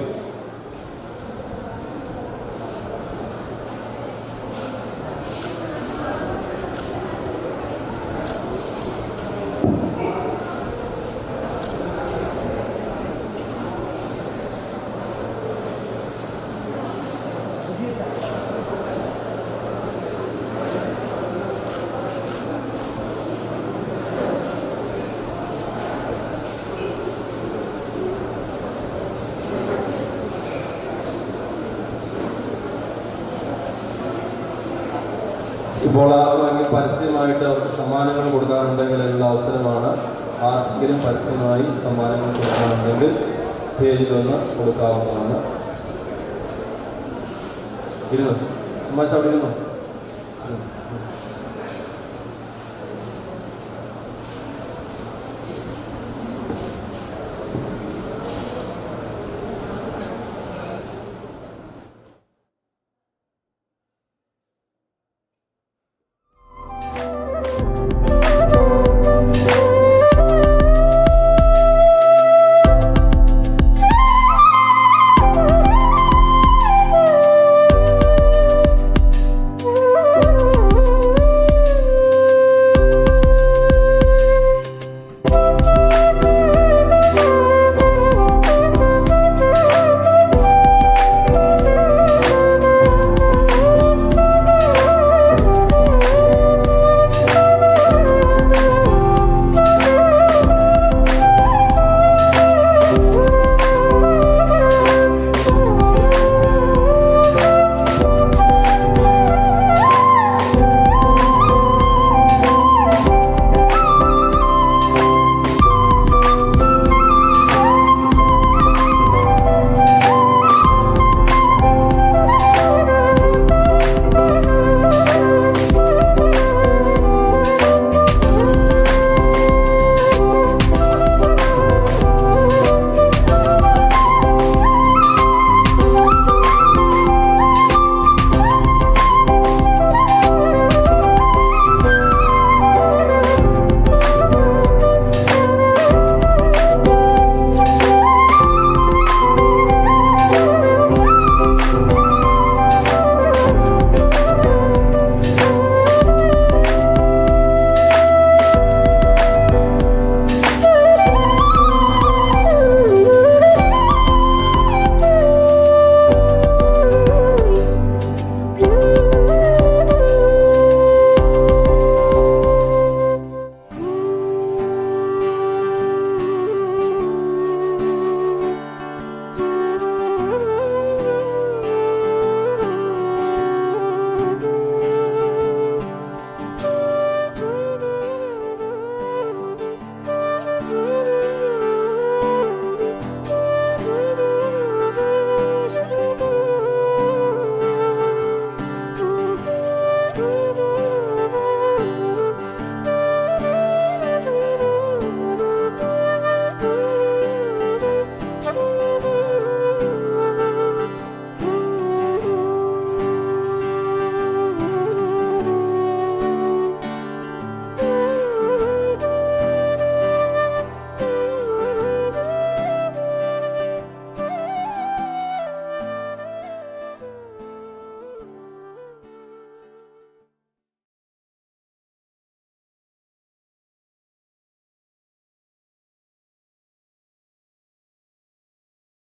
ഇപ്പോൾ ആർക്കെങ്കിലും പരസ്യമായിട്ട് അവർക്ക് സമ്മാനങ്ങൾ കൊടുക്കാനുണ്ടെങ്കിൽ അതിനുള്ള അവസരമാണ് ആർക്കെങ്കിലും പരസ്യമായി സമ്മാനങ്ങൾ കൊടുക്കാനുണ്ടെങ്കിൽ സ്റ്റേജിൽ വന്ന് കൊടുക്കാവുന്നതാണ് ഇരുന്നു സുമാഷ് അവിടെ ഇരുന്നു